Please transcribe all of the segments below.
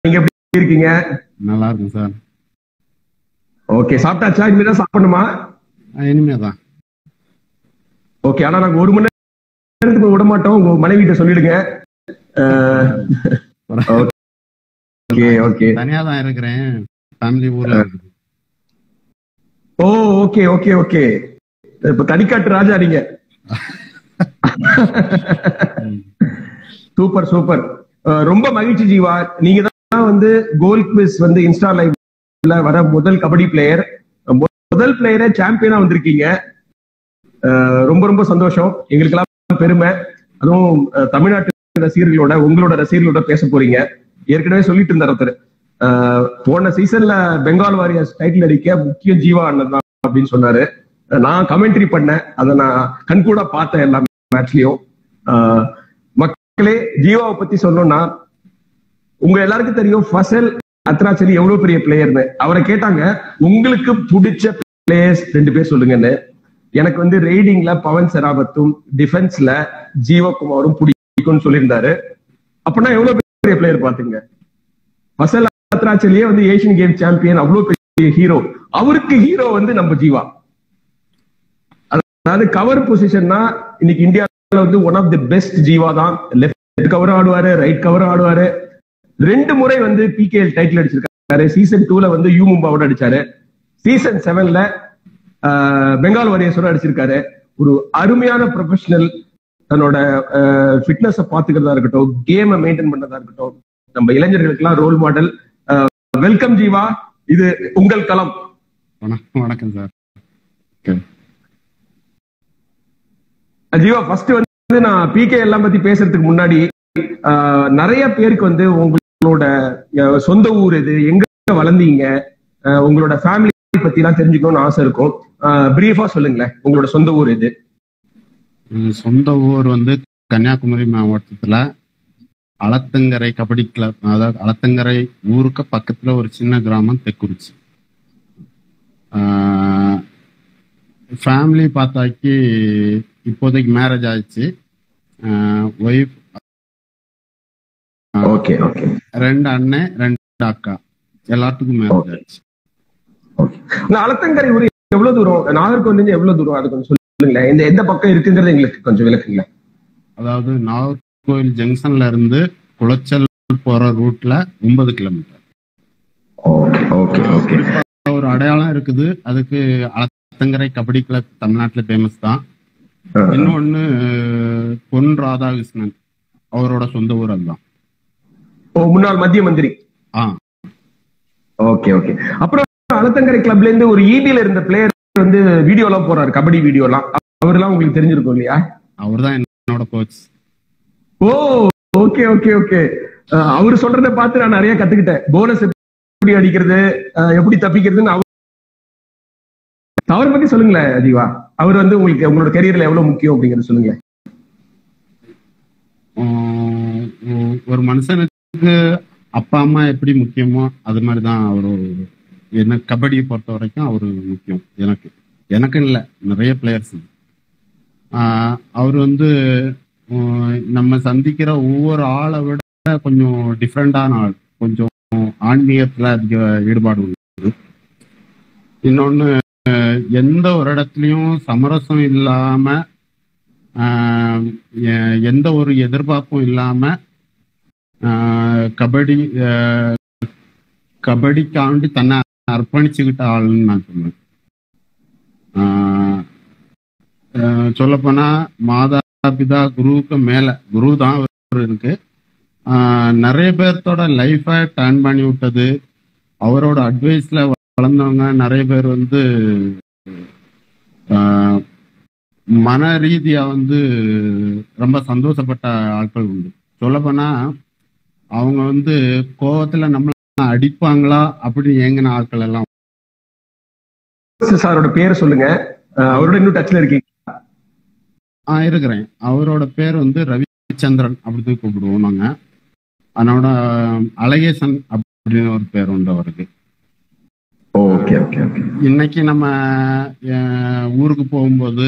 நீங்க எப்படி இருக்கீங்க நல்லா இருக்கும் சார் ஓகே சாப்பிட்டாச்சா இனிமேதான் சாப்பிடணுமா இனிமே தான் ஓகே ஆனா நாங்க ஒரு மணி நேரத்துக்கு விட மாட்டோம் உங்க மனைவிட்ட சொல்லிடுங்க ஓகே ஓகே தனியா தான் இருக்கிறேன் ஃபேமிலி ஊர்ல இருக்குது ஓ ஓகே ஓகே ஓகே இப்ப தனிக்காட்டு ராஜா நீங்க சூப்பர் சூப்பர் ரொம்ப மகிழ்ச்சி ஜீவா நீங்க தான் வந்து கோல் குவிஸ் வந்து இன்ஸ்டா லைவ்ல வர முதல் கபடி பிளேயர் முதல் பிளேயரே சாம்பியனா வந்திருக்கீங்க அஹ் ரொம்ப ரொம்ப சந்தோஷம் எங்களுக்கெல்லாம் பெருமை அதுவும் அஹ், தமிழ்நாட்டு ரசிகர்களோட உங்களோட ரசிகர்களோட பேச போறீங்க ஏற்கனவே சொல்லிட்டு இருந்தார் ஒருத்தர் அஹ், போன சீசன்ல பெங்கால் வாரியர்ஸ் டைட்டில் அடிக்க முக்கியம் ஜீவா அண்ணன் தான் அப்படின்னு சொன்னாரு நான் கமெண்ட்ரி பண்ணேன் அதை நான் கண்கூட பார்த்தேன் எல்லா மேட்ச்லயும் மக்களே ஜீவாவை பத்தி சொல்லணும்னா உங்க எல்லாருக்கும் தெரியும் ஃபசல் அத்ராச்சலி எவ்வளவு பெரிய பிளேயர்னு அவரை கேட்டாங்க உங்களுக்கு பிடிச்ச பிளேயர்ஸ் ரெண்டு பேர் சொல்லுங்கன்னு எனக்கு வந்து ரெய்டிங்ல பவன் செராபத்தும் டிஃபென்ஸ்ல ஜீவகுமாரும் பிடிக்கும்னு சொல்லியிருந்தாரு அப்படின்னா எவ்வளவு பெரிய பிளேயர் பாத்துங்க ஃபசல் அத்ராச்சலியே வந்து ஏசியன் கேம் சாம்பியன் அவ்வளவு பெரிய ஹீரோ அவருக்கு ஹீரோ வந்து நம்ம ஜீவா அதாவது கவர் பொசிஷன்னா இன்னைக்கு இந்தியாவில் வந்து one of the best Jeeva தான் லெஃப்ட் கவர் ஆடுவாரு ரைட் கவர் ஆடுவாரு ரெண்டு முறை வந்து பிகேஎல் டைட்டில் அடிச்சிருக்காரு சீசன் டூல வந்து யூ மும்பாவோட அடிச்சாரு சீசன் செவன்ல பெங்கால் வாரியர்ஸோட அடிச்சிருக்காரு ஒரு அருமையான ப்ரொஃபஷனல் தன்னோட ஃபிட்னஸ பாத்துக்கிறதா இருக்கட்டும் கேமை மெயின்டைன் பண்ணதா இருக்கட்டும் நம்ம இளைஞர்களுக்கெல்லாம் ரோல் மாடல் வெல்கம் ஜீவா இது உங்கள் களம் வணக்கம் வணக்கம் சார் ஜீவா ஃபர்ஸ்ட் வந்து நான் பிகே எல்லாம் பத்தி பேசுறதுக்கு முன்னாடி ஆஹ், நிறைய பேருக்கு வந்து உங்களோட அஹ், சொந்த ஊர் இது எங்க வளர்ந்தீங்க ஆஹ், உங்களோட ஃபேமிலி பத்தி எல்லாம் தெரிஞ்சுக்கணும்னு ஆசை இருக்கும் பிரீஃபா சொல்லுங்களேன் உங்களோட சொந்த ஊர் இது என் சொந்த ஊர் வந்து கன்னியாகுமரி மாவட்டத்துல அளத்தங்கரை கபடி கிளப் அதாவது அளத்தங்கரை ஊருக்கு பக்கத்துல ஒரு சின்ன கிராமம் தெக்குறிச்சி ஃபேமிலி பார்த்தாக்கி இப்போதைக்கு மேரேஜ் ஆயிடுச்சு ஒய்ஃப் ஓகே ஓகே ரெண்டு அண்ணன் ரெண்டு அக்கா எல்லாத்துக்கும் மேரேஜ் ஆயிடுச்சு ஓகே இந்த அலத்தங்கரை ஊர் எவ்வளவு தூரம் நாகர்கோவில் எவ்வளவு தூரம் அது கொஞ்சம் சொல்லுங்களேன் இந்த எந்த பக்கம் இருக்குங்கிறது எங்களுக்கு கொஞ்சம் விளக்குங்களேன் அதாவது நாகர்கோவில் ஜங்ஷன்ல இருந்து குளச்சல் போற ரூட்ல ஒன்பது கிலோமீட்டர் ஓகே ஓகே ஓகே ஒரு அடையாளம் இருக்குது அதுக்கு அலத்தங்கரை கபடி கிளப் தமிழ்நாட்டுல ஃபேமஸ் தான் இன்னொன்னு பொன் ராதாகிருஷ்ணன் அவரோட சொந்த ஊர் அதுதான் ஓ முன்னாள் மத்திய மந்திரி ஆ ஓகே ஓகே அப்புறம் அலத்தங்கரை கிளப்ல இருந்து ஒரு ஈபில இருந்த பிளேயர் வந்து வீடியோ எல்லாம் போறாரு கபடி வீடியோ எல்லாம் அவரெல்லாம் உங்களுக்கு தெரிஞ்சிருக்கும் இல்லையா அவர் தான் என்னோட coach oh okay okay okay அவர் சொல்றத பார்த்து நான் நிறைய கத்துக்கிட்டேன் போனஸ் எப்படி அடிக்கிறது அஹ், எப்படி தப்பிக்கிறதுன்னு அவர் அவரை பத்தி சொல்லுங்களேன் ஜீவா அவர் வந்து உங்களுக்கு உங்களோட கெரியர்ல எவ்வளவு முக்கியம் அப்படிங்கறது சொல்லுங்க ஒரு மனுஷனுக்கு அப்பா அம்மா எப்படி முக்கியமோ அது மாதிரி தான் அவரு என்ன கபடியை பொறுத்த வரைக்கும் அவரு முக்கியம் எனக்கு எனக்கு இல்லை நிறைய பிளேயர்ஸ் அவர் வந்து உம், நம்ம சந்திக்கிற ஒவ்வொரு ஆளை விட கொஞ்சம் டிஃப்ரெண்டான ஆள் கொஞ்சம் ஆன்மீகத்துல அதிக ஈடுபாடு உள்ளது இன்னொன்னு எந்த ஒரு இடத்துலயும் சமரசம் இல்லாம ஆஹ் எ- எந்த ஒரு எதிர்பார்ப்பும் இல்லாம ஆஹ் கபடி ஆஹ் கபடிக்காண்டி தன்னை அர்ப்பணிச்சுக்கிட்ட ஆளுன்னு நான் சொல்லுவேன் சொல்ல போனா மாதா பிதா குருவுக்கு மேல குரு தான் அவர் இருக்கு ஆஹ் நிறைய பேர்த்தோட லைஃபை டர்ன் பண்ணி விட்டது அவரோட அட்வைஸ்ல வளர்ந்தவங்க நிறைய பேர் வந்து ஆஹ் மன ரீதியா வந்து ரொம்ப சந்தோஷப்பட்ட ஆட்கள் உண்டு சொல்லப்போனா அவங்க வந்து கோவத்துல நம்மள அடிப்பாங்களா அப்படி ஏங்கின ஆட்கள் எல்லாம் சாரோட பேரை சொல்லுங்க அஹ், அவரோட இன்னும் டச்ல இருக்கீங்க ஆஹ் இருக்கிறேன் அவரோட பேர் வந்து ரவிச்சந்திரன் அப்படின்னு கூப்பிடுவோம் நாங்க அதனோட அழகேசன் அப்படின்னு ஒரு பேர் உண்டு அவருக்கு ஓகே ஓகே ஓகே இன்னைக்கு நம்ம அஹ், ஊருக்கு போகும்போது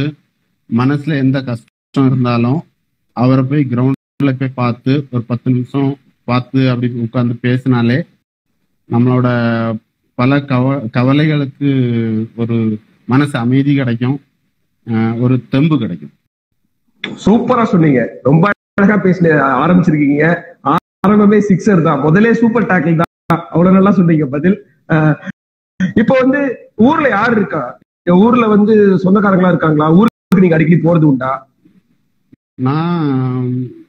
மனசுல எந்த கஷ்டம் இருந்தாலும் அவரை போய் கிரவுண்ட்ல போய் பார்த்து ஒரு பத்து நிமிஷம் பார்த்து அப்படி உட்கார்ந்து பேசினாலே நம்மளோட பல கவ கவலைகளுக்கு ஒரு மனசு அமைதி கிடைக்கும் ஆஹ் ஒரு தெம்பு கிடைக்கும் சூப்பரா சொன்னீங்க ரொம்ப அழகா பேசின ஆரம்பிச்சிருக்கீங்க ஆரம்பமே சிக்ஸர் தான் முதலே சூப்பர் டேக்கிள் தான் அவ்வளவு நல்லா சொன்னீங்க பதில் அஹ், இப்போ வந்து ஊர்ல யார் இருக்கா ஊர்ல வந்து சொந்தக்காரங்களா இருக்காங்களா ஊருக்கு நீங்க அடிக்கடி போறது உண்டா நான்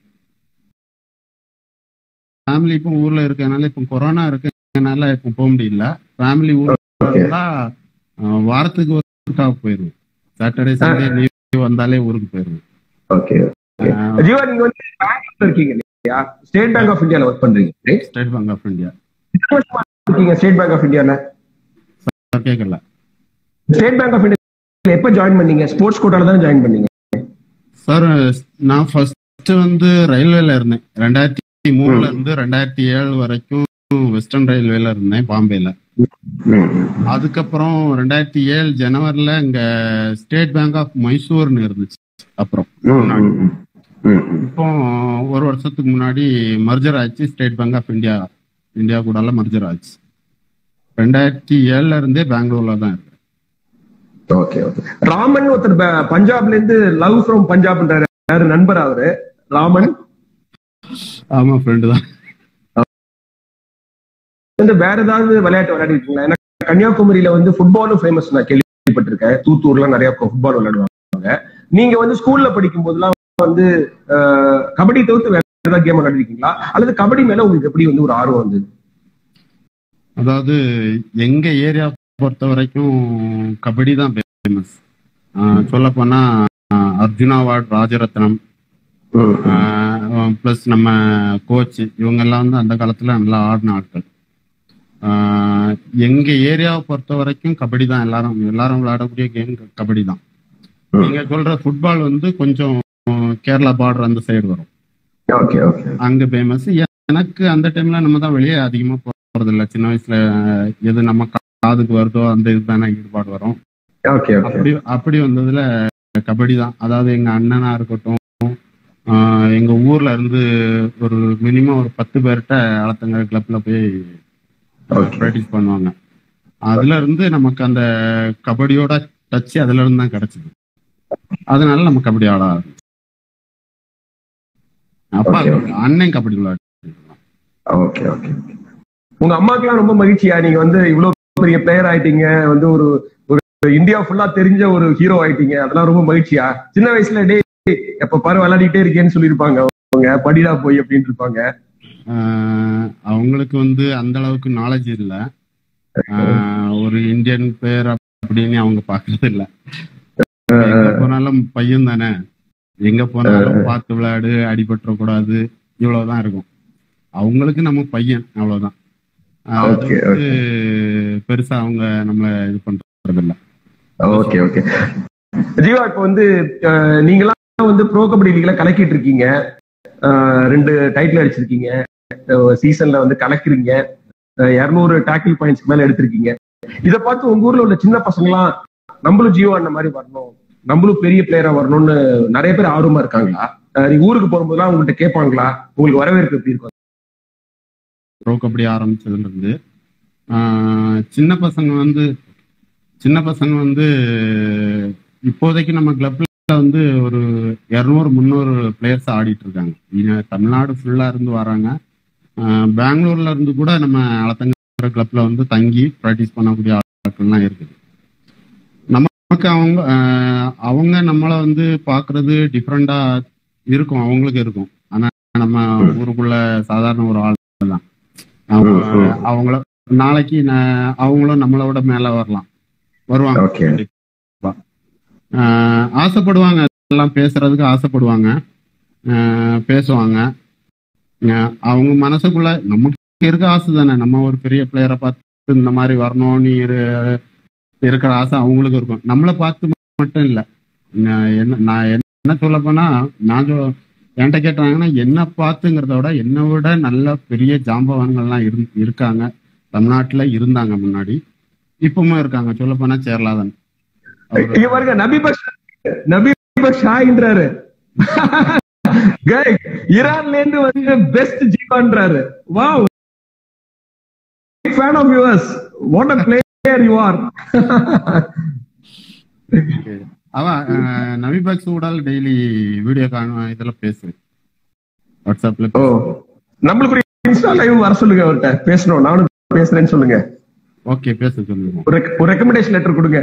ஃபேமிலி இப்போ ஊர்ல இருக்கனால இப்போ கொரோனா இருக்கனால இப்போ போக முடியல ஃபேமிலி ஊர்ல Okay. இருந்தா ஆஹ் வாரத்துக்கு ஒருக்கா போயிருவோம் சாட்டர்டே சண்டே லீவ் வந்தாலே ஊருக்கு போயிருவோம் ஓகே ஆஹ் ஜீவா நீங்க வந்து பேங்க்ல இருக்கீங்க இல்லையா ஸ்டேட் பேங்க் ஆஃப் இந்தியால ஒர்க் பண்றீங்க right? State Bank of India எத்தனை வருஷமா இருக்கீங்க ஸ்டேட் பேங்க் ஆஃப் இந்தியால கேட்கல ஸ்டேட் பேங்க் ஆஃப் இந்தியா எப்ப ஜாயின் பண்ணீங்க ஸ்போர்ட்ஸ் கோட்டால தான் ஜாயின் பண்ணீங்க சார் நான் ஃபர்ஸ்ட் வந்து ரயில்வேல இருந்தேன் ரெண்டாயிரத்தி மூணுல இருந்து ரெண்டாயிரத்தி ஏழு வரைக்கும் வெஸ்டர்ன் ரயில்வேல இருந்தேன் பாம்பேல அதுக்கப்புறம் ரெண்டாயிரத்தி ஏழு ஜனவரில இங்க ஸ்டேட் பேங்க் ஆஃப் மைசூர்னு இருந்துச்சு அப்புறம் இப்போ ஒரு வருஷத்துக்கு முன்னாடி மர்ஜர் ஆச்சு State Bank of India India கூட மர்ஜர் ஆச்சு ரெண்டாயிரத்தி ஏழுல இருந்தே பெங்களூர்ல தான் இருக்கு ஓகே ஓகே ராமன் ஒருத்தர் ப- பஞ்சாப்ல இருந்து லவ் ஃப்ரம் பஞ்சாப்ன்றாரு யாரு நண்பர் அவரு ராமன் ஆமா ஃப்ரெண்டு தான் வந்து வேற ஏதாவது விளையாட்டு விளையாடி இருக்கீங்களா ஏன்னா கன்னியாகுமரியில வந்து ஃபுட்பாலும் ஃபேமஸ் நான் கேள்விப்பட்டிருக்கேன் தூத்தூர்ல நிறைய ஃபுட்பால் விளையாடுவாங்க நீங்க வந்து ஸ்கூல்ல படிக்கும் போதெல்லாம் வந்து அஹ், கபடி தவிர்த்து வேற ஏதாவது கேம் விளையாடிருக்கீங்களா அல்லது கபடி மேல உங்களுக்கு எப்படி வந்து ஒரு ஆர்வம் வந்தது அதாவது எங்க ஏரியா பொறுத்த வரைக்கும் கபடி தான் ஃபேமஸ் சொல்ல போனா அர்ஜுனா அவார்ட் ராஜரத்னம் ப்ளஸ் நம்ம கோச் இவங்க எல்லாம் வந்து அந்த காலத்துல நல்லா ஆடின ஆட்கள் ஆஹ் எங்க ஏரியாவை பொறுத்த வரைக்கும் கபடி தான் எல்லாரும் எல்லாரும் விளையாடக்கூடிய கேம் கபடி தான் நீங்க சொல்ற ஃபுட்பால் வந்து கொஞ்சம் கேரளா பார்டர் அந்த சைடு வரும் ஓகே ஓகே அங்க ஃபேமஸ் எனக்கு அந்த டைம்ல நம்ம தான் வெளியே அதிகமா போறது இல்ல சின்ன வயசுல எது நம்ம காதுக்கு வருதோ அந்த இதுதானே ஈடுபாடு வரும் ஓகே ஓகே அப்படி அப்படி வந்ததுல கபடி தான் அதாவது எங்க அண்ணனா இருக்கட்டும் ஆஹ் எங்க ஊர்ல இருந்து ஒரு மினிமம் ஒரு பத்து பேர்கிட்ட அளத்தங்க கிளப்ல போய் Okay. ப்ராக்டிஸ் பண்ணுவாங்க அதுல இருந்து நமக்கு அந்த கபடியோட டச் அதுல இருந்து தான் கிடைச்சது அதனால நம்ம கபடி ஆட ஆரம்பிச்சோம். அப்பா Okay, okay. அண்ணன் கபடி விளையாடு ஓகே ஓகே உங்க அம்மாக்கெல்லாம் ரொம்ப மகிழ்ச்சியா நீங்க வந்து இவ்வளவு பெரிய பிளேயர் ஆயிட்டீங்க வந்து ஒரு ஒரு இந்தியா ஃபுல்லா தெரிஞ்ச ஒரு ஹீரோ ஆயிட்டீங்க அதெல்லாம் ரொம்ப மகிழ்ச்சியா சின்ன வயசுல டே எப்ப பாரு விளையாடிட்டே இருக்கேன்னு சொல்லியிருப்பாங்க அவங்க படிடா போய் அப்படின்னு இருப்பாங்க ஆஹ் அவங்களுக்கு வந்து அந்த அளவுக்கு நாலேஜ் இல்ல ஆஹ் ஒரு இந்தியன் பிளேயர் அப்படின்னு அவங்க பாக்குறது இல்ல எங்க போனாலும் பையன் தானே எங்க போனாலும் பார்த்து விளையாடு அடிபட்டுற கூடாது இவ்வளவுதான் இருக்கும் அவங்களுக்கு நம்ம பையன் அவ்வளவுதான் ஆஹ் அது Okay, வந்து பெருசா அவங்க நம்மள இது பண்றது இல்ல ஓகே ஓகே ஜீவா இப்ப வந்து அஹ், நீங்கெல்லாம் வந்து ப்ரோ கபடி லீக்ல கலக்கிட்டு இருக்கீங்க அஹ், ரெண்டு டைட்டில் அடிச்சிருக்கீங்க சீசன்ல வந்து கலக்குறீங்க இருநூறு டேக்கிள் பாயிண்ட்ஸ்க்கு மேல எடுத்திருக்கீங்க இத பார்த்து உங்க ஊர்ல உள்ள சின்ன பசங்களாம் நம்மளும் ஜீவா அந்த மாதிரி வரணும் நம்மளும் பெரிய பிளேயரா வரணும்னு நிறைய பேர் ஆர்வமா இருக்காங்களா அஹ், நீங்க ஊருக்கு போகும்போதெல்லாம் உங்கள்கிட்ட கேட்பாங்களா உங்களுக்கு வரவேற்பு எப்படி இருக்கும் ப்ரோ கபடி ஆரம்பிச்சதுல இருந்து ஆஹ் சின்ன பசங்க வந்து சின்ன பசங்க வந்து இப்போதைக்கு நம்ம கிளப்ல வந்து ஒரு இரநூறு முந்நூறு பிளேயர்ஸ் ஆடிட்டு இருக்காங்க இங்க தமிழ்நாடு ஃபுல்லா இருந்து வராங்க ஆஹ் பெங்களூர்ல இருந்து கூட நம்ம அலத்தங்கிற கிளப்ல வந்து தங்கி ப்ராக்டிஸ் பண்ணக்கூடிய ஆட்கள்லாம் இருக்குது நமக்கு அவங்க ஆஹ் அவங்க நம்மள வந்து பாக்குறது டிஃப்ரெண்டா இருக்கும் அவங்களுக்கு இருக்கும் ஆனா நம்ம ஊருக்குள்ள சாதாரண ஒரு ஆள் தான் அவங்க ம், ம். அவங்கள நாளைக்கு ந- அவங்களும் நம்மளை விட மேல வரலாம் வருவாங்க Okay. கண்டிப்பா. ஆஹ் ஆசைப்படுவாங்க எல்லாம் பேசுறதுக்கு ஆசைப்படுவாங்க ஆஹ் பேசுவாங்க ஆஹ் அவங்க மனசுக்குள்ள நமக்கு இருக்க ஆசை தானே நம்ம ஒரு பெரிய பிளேயரை பார்த்து இந்த மாதிரி வரணும்னு இரு- இருக்கிற ஆசை அவங்களுக்கு இருக்கும் நம்மளை பார்த்து மட்டும் இல்ல நான் என்ன நான் என்ன சொல்ல போனா நான் சொ- என்கிட்ட கேட்டாங்கன்னா என்ன பார்த்துங்கிறத விட என்னை விட நல்ல பெரிய ஜாம்பவான்கள்லாம் இரு இருக்காங்க தமிழ்நாட்டுல இருந்தாங்க முன்னாடி இப்பவும் இருக்காங்க சொல்ல போனா சேரலாதன் அவரு- இங்க பாருங்க நபி பஷ் நபி பஷாயின்றாரு கை ஈரான்ல இருந்து வந்து பெஸ்ட் ஜீவான்றாரு wow fan of yours what a player you are அவன் அஹ், நவிபாக்ஸ் கூட டெய்லி வீடியோ காணும் இதெல்லாம் பேசு வாட்ஸ்அப்ல ஓ நம்மளுக்கு ஒரு இன்ஸ்டா லைவ் வர சொல்லுங்க அவர்கிட்ட பேசணும் நானும் பேசுறேன்னு சொல்லுங்க ஓகே பேச சொல்லுவோம் ஒரு rec- ஒரு ரெக்கமெண்டேஷன் லெட்டர் கொடுங்க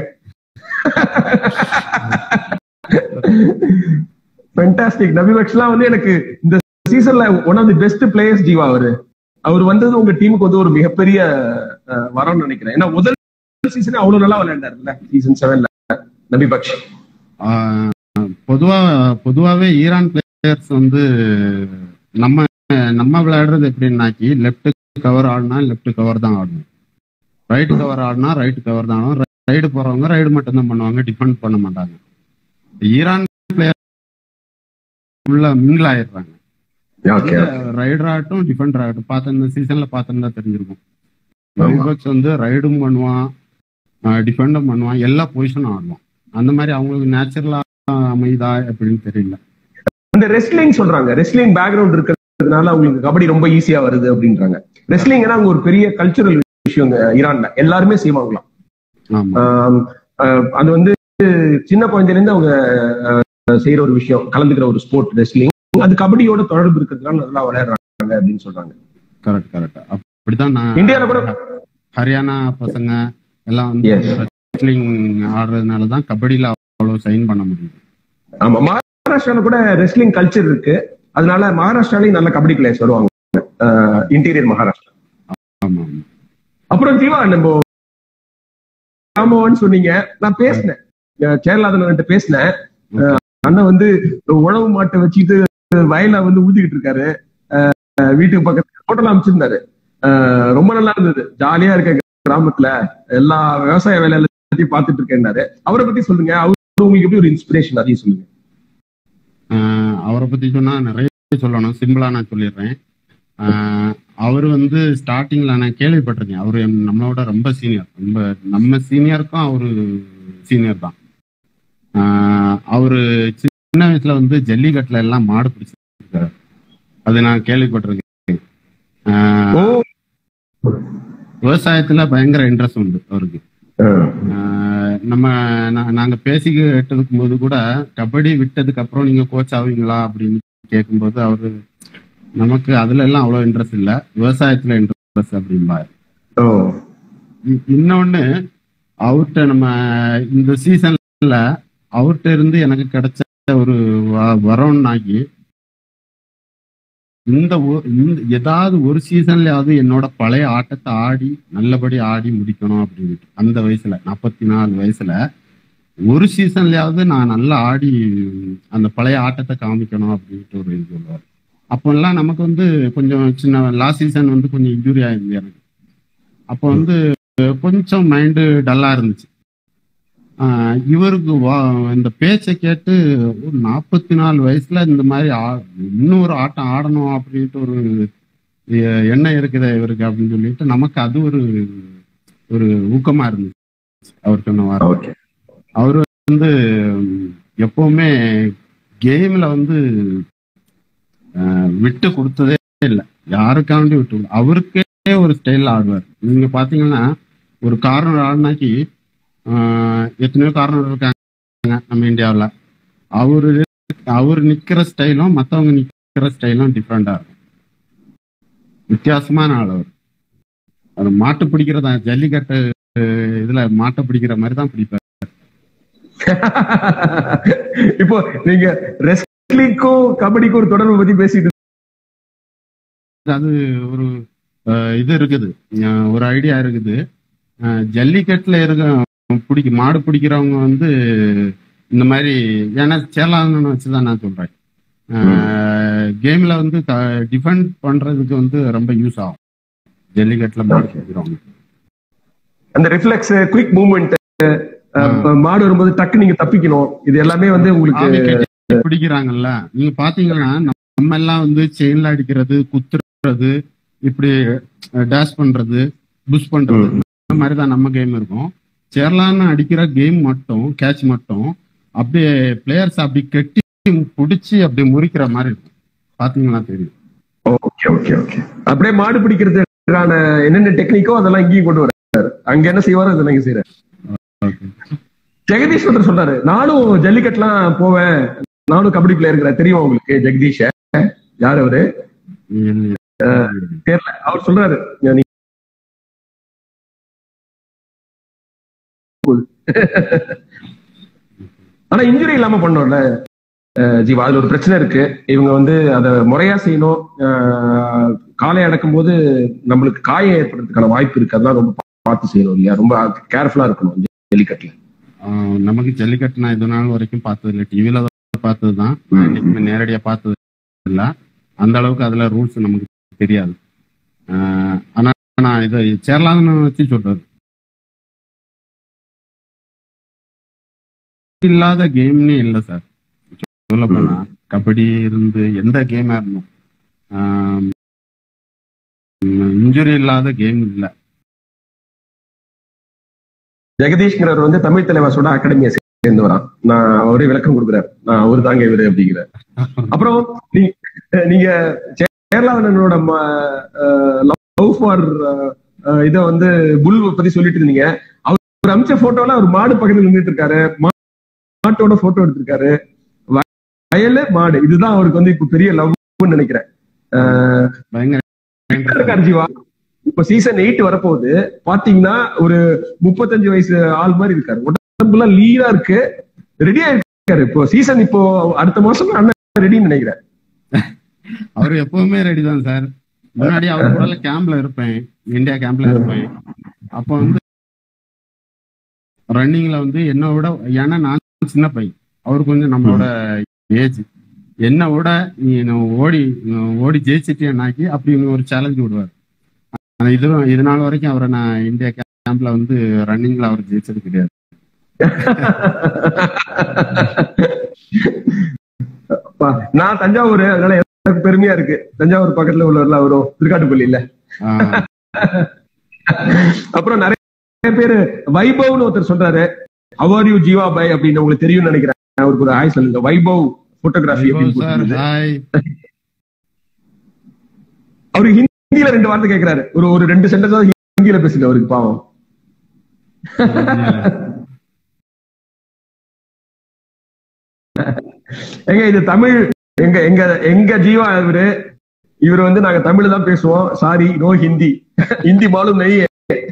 ஃபென்டாஸ்டிக் நபிபக்ஸ்லாம் வந்து எனக்கு இந்த சீசன்ல one of the best players Jeeva அவரு அவர் வந்தது உங்க டீமுக்கு வந்து ஒரு மிகப்பெரிய அஹ், வரம்னு நினைக்கிறேன் ஏன்னா முதல் சீசனே அவ்வளவு நல்லா விளையாண்டாருல்ல சீசன் செவன்ல நபிபக்ஷ் ஆஹ், பொதுவா பொதுவாவே ஈரான் பிளேயர்ஸ் வந்து நம்ம நம்ம விளையாடுறது எப்படின்னாக்கி லெஃப்ட் கவர் ஆடினா லெஃப்ட் கவர் தான் ஆடணும் ரைட் கவர் ஆடினா ரைட் கவர் தான் ஆடணும் ரைடு போறவங்க ரைடு மட்டும் தான் பண்ணுவாங்க டிஃபெண்ட் பண்ண மாட்டாங்க ஈரான் பிளேயர் உள்ள மிங்கிள் ஆயிடுறாங்க ஓகே ரைடர் ஆகட்டும் டிஃபெண்டர் ஆகட்டும் பார்த்த இந்த சீசன்ல பார்த்திருந்தா தெரிஞ்சிருக்கும் விபக்ஸ் வந்து ரைடும் பண்ணுவான் டிஃபெண்டும் பண்ணுவான் எல்லா பொசிஷனும் ஆடுவான் அந்த மாதிரி அவங்களுக்கு நேச்சுரலா அமைதா அப்படின்னு தெரியல அந்த ரெஸ்லிங் சொல்றாங்க ரெஸ்லிங் பேக்ரவுண்ட் இருக்கிறதுனால அவங்களுக்கு கபடி ரொம்ப ஈஸியா வருது அப்படின்றாங்க ரெஸ்லிங்னா அங்க ஒரு பெரிய கல்ச்சுரல் விஷயம் ஈரான்ல எல்லாருமே செய்வாங்களாம் ஆமா ஆம், அஹ், அது வந்து சின்ன குழந்தையில இருந்து அவங்க அஹ், செய்யற ஒரு விஷயம் கலந்துக்கிற ஒரு ஸ்போர்ட் ரெஸ்லிங் அது கபடியோட தொடர்பு இருக்கிறதுனால நல்லா விளையாடுறாங்க அப்படின்னு சொல்றாங்க கரெக்ட் கரெக்ட் அப்படிதான் நான் இந்தியால கூட ஹரியானா பசங்க எல்லாம் வந்து Yes. ரெஸ்லிங் ஆடுறதுனால தான் கபடியில அவ்வளவு சைன் பண்ண முடியுது ஆமா மகாராஷ்டிரால கூட ரெஸ்லிங் கல்ச்சர் இருக்கு அதனால மகாராஷ்டிராலையும் நல்ல கபடி பிளேயர்ஸ் வருவாங்க இன்டீரியர் மகாராஷ்டிரா ஆமா ஆமா அப்புறம் ஜீவா நம்ம ராமவன் சொன்னீங்க நான் பேசினேன் அஹ் கேரளாதன் பேசினேன் அஹ் அண்ணன் வந்து உழவு மாட்டை வச்சுக்கிட்டு வயல வந்து ஊத்திக்கிட்டு இருக்காரு அஹ் வீட்டுக்கு பக்கத்துல ஹோட்டல் அமைச்சிருந்தாரு அஹ் ரொம்ப நல்லா இருந்தது ஜாலியா இருக்க கிராமத்துல எல்லா விவசாய வேலை எல்லாத்தையும் பார்த்துட்டு இருக்கேன்னாரு அவரை பத்தி சொல்லுங்க அவரு உங்களுக்கு எப்படி ஒரு இன்ஸ்பிரேஷன் அதையும் சொல்லுங்க ஆஹ் அவரை பத்தி சொன்னா நிறைய சொல்லணும் சிம்பிளா நான் சொல்லிடுறேன் ஆஹ் அவர் வந்து ஸ்டார்டிங்ல நான் கேள்விப்பட்டிருக்கேன் அவரு நம்மளோட ரொம்ப சீனியர் ரொம்ப நம்ம சீனியருக்கும் அவரு சீனியர் தான் ஆஹ் அவரு சின்ன வயசுல வந்து ஜல்லிக்கட்டுல எல்லாம் மாடு பிடிச்சிருக்காரு அது நான் கேள்விப்பட்டிருக்கேன் ஆஹ் ஓ விவசாயத்துல பயங்கர இன்ட்ரெஸ்ட் உண்டு அவருக்கு அஹ் ஆஹ் நம்ம நா- நாங்க பேசிக்கிட்டு இருக்கும்போது கூட கபடி விட்டதுக்கு அப்புறம் நீங்க கோச் ஆவீங்களா அப்படின்னு கேட்கும்போது அவரு நமக்கு அதுல எல்லாம் அவ்வளவு இன்ட்ரெஸ்ட் இல்ல விவசாயத்துல இன்ட்ரெஸ்ட் அப்படிம்பாரு ஓ இ- இன்னொன்னு அவர்கிட்ட நம்ம இந்த சீசன்ல அவர்கிட்ட இருந்து எனக்கு கிடைச்ச ஒரு வ- வரம்னாக்கி இந்த ஒ- இந்த ஏதாவது ஒரு சீசன்லயாவது என்னோட பழைய ஆட்டத்தை ஆடி நல்லபடி ஆடி முடிக்கணும் அப்படின்ட்டு அந்த வயசுல நாற்பத்தி நாலு வயசுல ஒரு சீசன்லயாவது நான் நல்லா ஆடி அந்த பழைய ஆட்டத்தை காமிக்கணும் அப்படின்ட்டு ஒரு இது சொல்லுவார் அப்போல்லாம் நமக்கு வந்து கொஞ்சம் சின்ன லாஸ்ட் சீசன் வந்து கொஞ்சம் இன்ஜுரி ஆயிருந்தது எனக்கு அப்போ வந்து கொஞ்சம் மைண்டு டல்லா இருந்துச்சு ஆஹ் இவருக்கு வா- இந்த பேச்சை கேட்டு ஒரு நாற்பத்தி நாலு வயசுல இந்த மாதிரி ஆ- இன்னும் ஒரு ஆட்டம் ஆடணும் அப்படின்ட்டு ஒரு எ- எண்ணம் இருக்குதே இவருக்கு அப்படின்னு சொல்லிட்டு நமக்கு அது ஒரு ஒரு ஊக்கமா இருந்துச்சு அவர் சொன்ன வார்த்தை ஓகே அவர் வந்து ம், எப்பவுமே கேம்ல வந்து அஹ், விட்டு கொடுத்ததே இல்லை யாருக்காண்டி விட்டு கொடு- அவருக்கே ஒரு ஸ்டைல்ல ஆடுவார் நீங்க பாத்தீங்கன்னா ஒரு கார்னர் ஆடினாக்கி அஹ், எத்தனையோ கார்னர் இருக்காங்க நம்ம இந்தியாவுல அவரு அவர் நிக்கிற ஸ்டைலும் மத்தவங்க நிக்கிற ஸ்டைலும் டிஃப்ரெண்டா இருக்கும் வித்தியாசமான ஆள் அவர் அவர் மாட்டு பிடிக்கிறதா ஜல்லிக்கட்டு அஹ், இதுல மாட்டை பிடிக்கிற மாதிரி தான் பிடிப்பார் இப்போ நீங்க ரெஸ்லிங்க்கும் கபடிக்கும் ஒரு தொடர்பு பத்தி பேசிட்டு அது ஒரு அஹ், இது இருக்குது அஹ், ஒரு ஐடியா இருக்குது அஹ், ஜல்லிக்கட்டுல இருக்க பிடிக்க மாடு பிடிக்கிறவங்க வந்து இந்த மாதிரி ஏன்னா சேலாங்கன்னு வச்சுதான் நான் சொல்றேன் கேம்ல வந்து டிஃபெண்ட் பண்றதுக்கு வந்து ரொம்ப யூஸ் ஆகும் ஜல்லிக்கட்டுல மாடு பிடிக்கிறவங்க அந்த ரிஃப்ளெக்ஸ் குயிக் மூவ்மெண்ட் மாடு வரும்போது டக்கு நீங்க தப்பிக்கணும் இது எல்லாமே வந்து உங்களுக்கு ஆவி கட்டி பிடிக்கிறாங்கல்ல நீங்க பாத்தீங்கன்னா நம்ம எல்லாம் வந்து செயின்ல அடிக்கிறது குத்துறது இப்படி டேஷ் பண்றது புஷ் பண்றது இந்த மாதிரி தான் நம்ம கேம் இருக்கும் சேரலான்னு அடிக்கிற கேம் மட்டும் கேட்ச் மட்டும் அப்படியே பிளேயர்ஸ் அப்படி கெட்டி பிடிச்சி அப்படி முறிக்கிற மாதிரி இருக்கும் பாத்தீங்கன்னா தெரியும் ஓகே ஓகே ஓகே அப்படியே மாடு பிடிக்கிறதுக்கான என்னென்ன டெக்னிக்கோ அதெல்லாம் இங்கேயும் கொண்டு வர்றாரு அங்க என்ன செய்வாரோ அதை நீங்க செய்யறாரு ஓகே ஜெகதீஷ் ஒருத்தர் சொல்றாரு நானும் ஜல்லிக்கட்டுலாம் போவேன் நானும் கபடி பிளேயர் இருக்கிறேன் தெரியும் உங்களுக்கு ஜெகதீஷ் யார் அவரு தெரியல அவர் சொல்றாரு நீ- ஆனா இன்ஜுரி இல்லாம பண்ணோம்ல அஹ் ஜீவா அதுல ஒரு பிரச்சனை இருக்கு இவங்க வந்து அத முறையா செய்யணும் அஹ் காலை அடக்கும் போது நம்மளுக்கு காயம் ஏற்படுறதுக்கான வாய்ப்பு இருக்கு அதெல்லாம் ரொம்ப பார்த்து செய்யணும் இல்லையா ரொம்ப கேர்ஃபுல்லா இருக்கணும் ஜல்லிக்கட்டுல ஆஹ் நமக்கு ஜல்லிக்கட்டு நான் இது நாள் வரைக்கும் பார்த்தது இல்லை டிவில பார்த்தது தான் நான் என்னைக்குமே நேரடியா பார்த்தது இல்ல அந்த அளவுக்கு அதுல ரூல்ஸ் நமக்கு தெரியாது ஆஹ் ஆனா நான் இதை சேரலாம்னு வச்சு சொல்றது இல்லாத கேம்னே இல்லை சார் சொல்ல போனா கபடி இருந்து எந்த கேமா இருந்தும் இன்ஜுரி இல்லாத கேம் இல்லை ஜெகதீஷ்ங்கிறவர் வந்து தமிழ் தலைவாசோட அகாடமியை சேர்ந்து வரான் நான் அவரே விளக்கம் கொடுக்குறாரு நான் அவரு தாங்க இவரு அப்படிங்கிற அப்புறம் நீ- நீங்க கேரளாவனோட லவ் ஃபார் இத வந்து புல் பத்தி சொல்லிட்டு இருந்தீங்க அவர் அமிச்ச போட்டோல அவர் மாடு பக்கத்துல நின்றுட்டு இருக்காரு மா- மாட்டோட போட்டோ எடுத்திருக்காரு வ- வயலு மாடு இதுதான் அவருக்கு வந்து இப்ப பெரிய லவ்னு நினைக்கிறேன் அஹ் பயங்கர இருக்காரு ஜீவா இப்ப சீசன் எயிட் வரப்போகுது பாத்தீங்கன்னா ஒரு முப்பத்தஞ்சு வயசு ஆள் மாதிரி இருக்காரு உடம்புல லீனா இருக்கு ரெடியா இருக்காரு இப்போ சீசன் இப்போ அடுத்த மாசம் அண்ணன் ரெடின்னு நினைக்கிறேன் அவர் எப்பவுமே ரெடி தான் சார் முன்னாடி அவர் கூட கேம்ப்ல இருப்பேன் இந்தியா கேம்ப்ல இருப்பேன் அப்போ வந்து ரன்னிங்ல வந்து என்னை விட ஏன்னா நான் சின்ன பையன் அவர் கொஞ்சம் நம்மளோட ஏஜ் என்னை விட நீ நான் ஓடி நான் ஓடி ஜெயிச்சிட்டேன்னாக்கி அப்படி ஒரு சேலஞ்ச் விடுவார் ஆனா இது இது நாள் வரைக்கும் அவரை நான் இந்தியா கேம்ப்ல வந்து ரன்னிங்ல அவர் ஜெயிச்சது கிடையாது அப்பா, நான் தஞ்சாவூர் அதனால எனக்கு பெருமையா இருக்கு தஞ்சாவூர் பக்கத்துல உள்ளவர்ல அவரும் திருக்காட்டுப்பள்ளி இல்ல ஆஹ் அப்புறம் நிறைய பேரு வைபவ்னு ஒருத்தர் சொல்றாரு அவர் யூ ஜீவா பை அப்படின்னு உங்களுக்கு தெரியும்னு நினைக்கிறேன் அவருக்கு ஒரு ஆய் சொல்லுங்க வைபவ் போட்டோகிராஃபி அப்படின்னு சார் போட்டிருந்தது. ஹாய் அவரு ஹிந்தியில ரெண்டு வார்த்தை கேக்குறாரு ஒரு ஒரு ரெண்டு சென்டென்ஸ் ஹிந்தியில பேசுங்க அவருக்கு பாவம் எங்க இது தமிழ் எங்க எங்க எங்க ஜீவா இவரு இவர் வந்து நாங்க தமிழ் தான் பேசுவோம் சாரி நோ ஹிந்தி ஹிந்தி மாலும் நெய்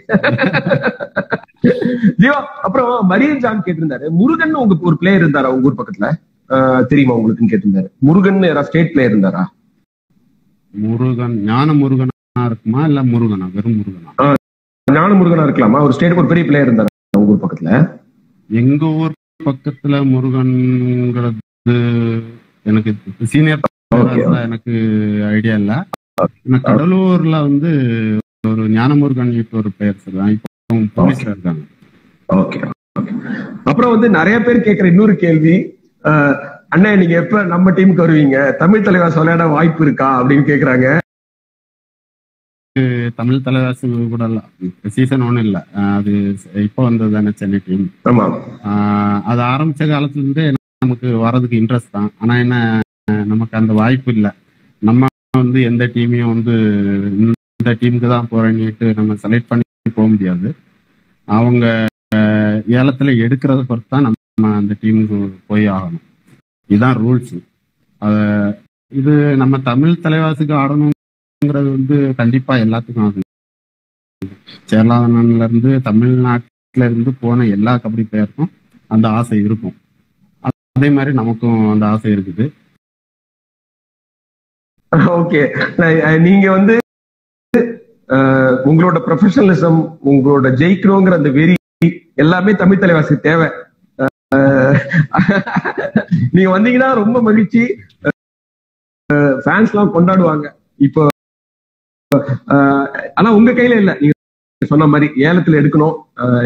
ஜீவா அப்புறம் மரியன் ஜான் கேட்டிருந்தாரு முருகன் உங்க ஒரு பிளேயர் இருந்தாரா உங்க ஊர் பக்கத்துல ஆஹ் தெரியுமா உங்களுக்குன்னு கேட்டிருந்தாரு முருகன் யாராவது ஸ்டேட் பிளேயர் இருந்தாரா முருகன் ஞான முருகனா இருக்குமா இல்ல முருகனா வெறும் முருகனா ஞான முருகனா இருக்கலாமா ஒரு ஸ்டேட் ஒரு பெரிய பிளேயர் இருந்தாரா உங்க ஊர் பக்கத்துல எங்க ஊர் பக்கத்துல முருகன்ங்கிறது எனக்கு சீனியர் Okay. எனக்கு ஐடியா இல்ல ஆனா கடலூர்ல வந்து ஒரு ஞானமுருகன் இப்போ ஒரு பெயர் சொல்றாங்க இப்போ போலீஸ்ல இருக்காங்க ஓகே அப்புறம் வந்து நிறைய பேர் கேட்கிற இன்னொரு கேள்வி அஹ், அண்ணே நீங்க எப்ப நம்ம டீமுக்கு வருவீங்க தமிழ் தலைவாஸ் விளையாட வாய்ப்பு இருக்கா அப்படின்னு கேக்குறாங்க தமிழ் தலைவாசி கூட இல்ல சீசன் ஒன்றும் இல்ல ஆஹ் அது இப்போ வந்தது தானே சென்னை டீம் ஆமா அது ஆரம்பிச்ச காலத்துல இருந்தே நமக்கு வர்றதுக்கு இன்ட்ரெஸ்ட் தான் ஆனா என்ன நமக்கு அந்த வாய்ப்பு இல்லை நம்ம வந்து எந்த டீமையும் வந்து இந்த டீமுக்கு தான் போறேன்னுட்டு நம்ம செலக்ட் பண்ணி போக முடியாது அவங்க அஹ், ஏலத்துல எடுக்கிறத பொறுத்து தான் நம்ம அந்த டீமுக்கு போய் ஆகணும் இதுதான் ரூல்ஸ் இது நம்ம தமிழ் தலைவாசுக்கு ஆடணுங்கிறது வந்து கண்டிப்பா எல்லாத்துக்கும் ஆகும் சேரலாதனன்ல இருந்து தமிழ்நாட்டுல இருந்து போன எல்லா கபடி பிளேயருக்கும் அந்த ஆசை இருக்கும் அதே மாதிரி நமக்கும் அந்த ஆசை இருக்குது ஓகே நீங்க வந்து அஹ், உங்களோட ப்ரொஃபஷனலிசம் உங்களோட ஜெயிக்கணுங்கிற அந்த வெறி எல்லாமே தமிழ் தலைவாசி தேவை அஹ், நீங்க வந்தீங்கன்னா ரொம்ப மகிழ்ச்சி ஃபேன்ஸ் எல்லாம் கொண்டாடுவாங்க இப்போ அஹ், ஆனா உங்க கையில இல்ல நீங்க சொன்ன மாதிரி ஏலத்துல எடுக்கணும் அஹ்,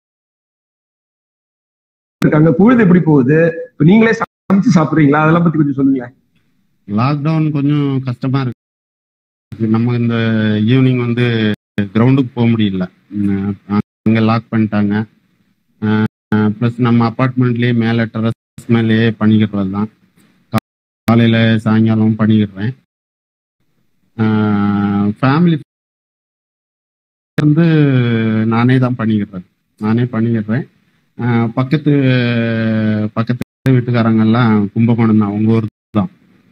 எடுத்திருக்காங்க பொழுது எப்படி போகுது இப்ப நீங்களே சமைச்சு சாப்பிடுறீங்களா அதெல்லாம் பத்தி கொஞ்சம் சொல்லுங்களேன் லாக்டவுன் கொஞ்சம் கஷ்டமா இருக்கு நம்ம இந்த ஈவினிங் வந்து கிரவுண்டுக்கு போக முடியல உம், அங்க லாக் பண்ணிட்டாங்க ப்ளஸ் நம்ம அப்பார்ட்மெண்ட்லயே மேல டெரஸ் மேலேயே பண்ணிக்கிறது தான் காலையில சாயங்காலம் பண்ணிடுறேன் ஃபேமிலி வந்து நானே தான் பண்ணிக்கிடுறேன் நானே பண்ணிக்கிடுறேன் ஆஹ் பக்கத்து பக்கத்து வீட்டுக்காரங்க எல்லாம் கும்பகோணம் தான் உங்க ஊர் தான்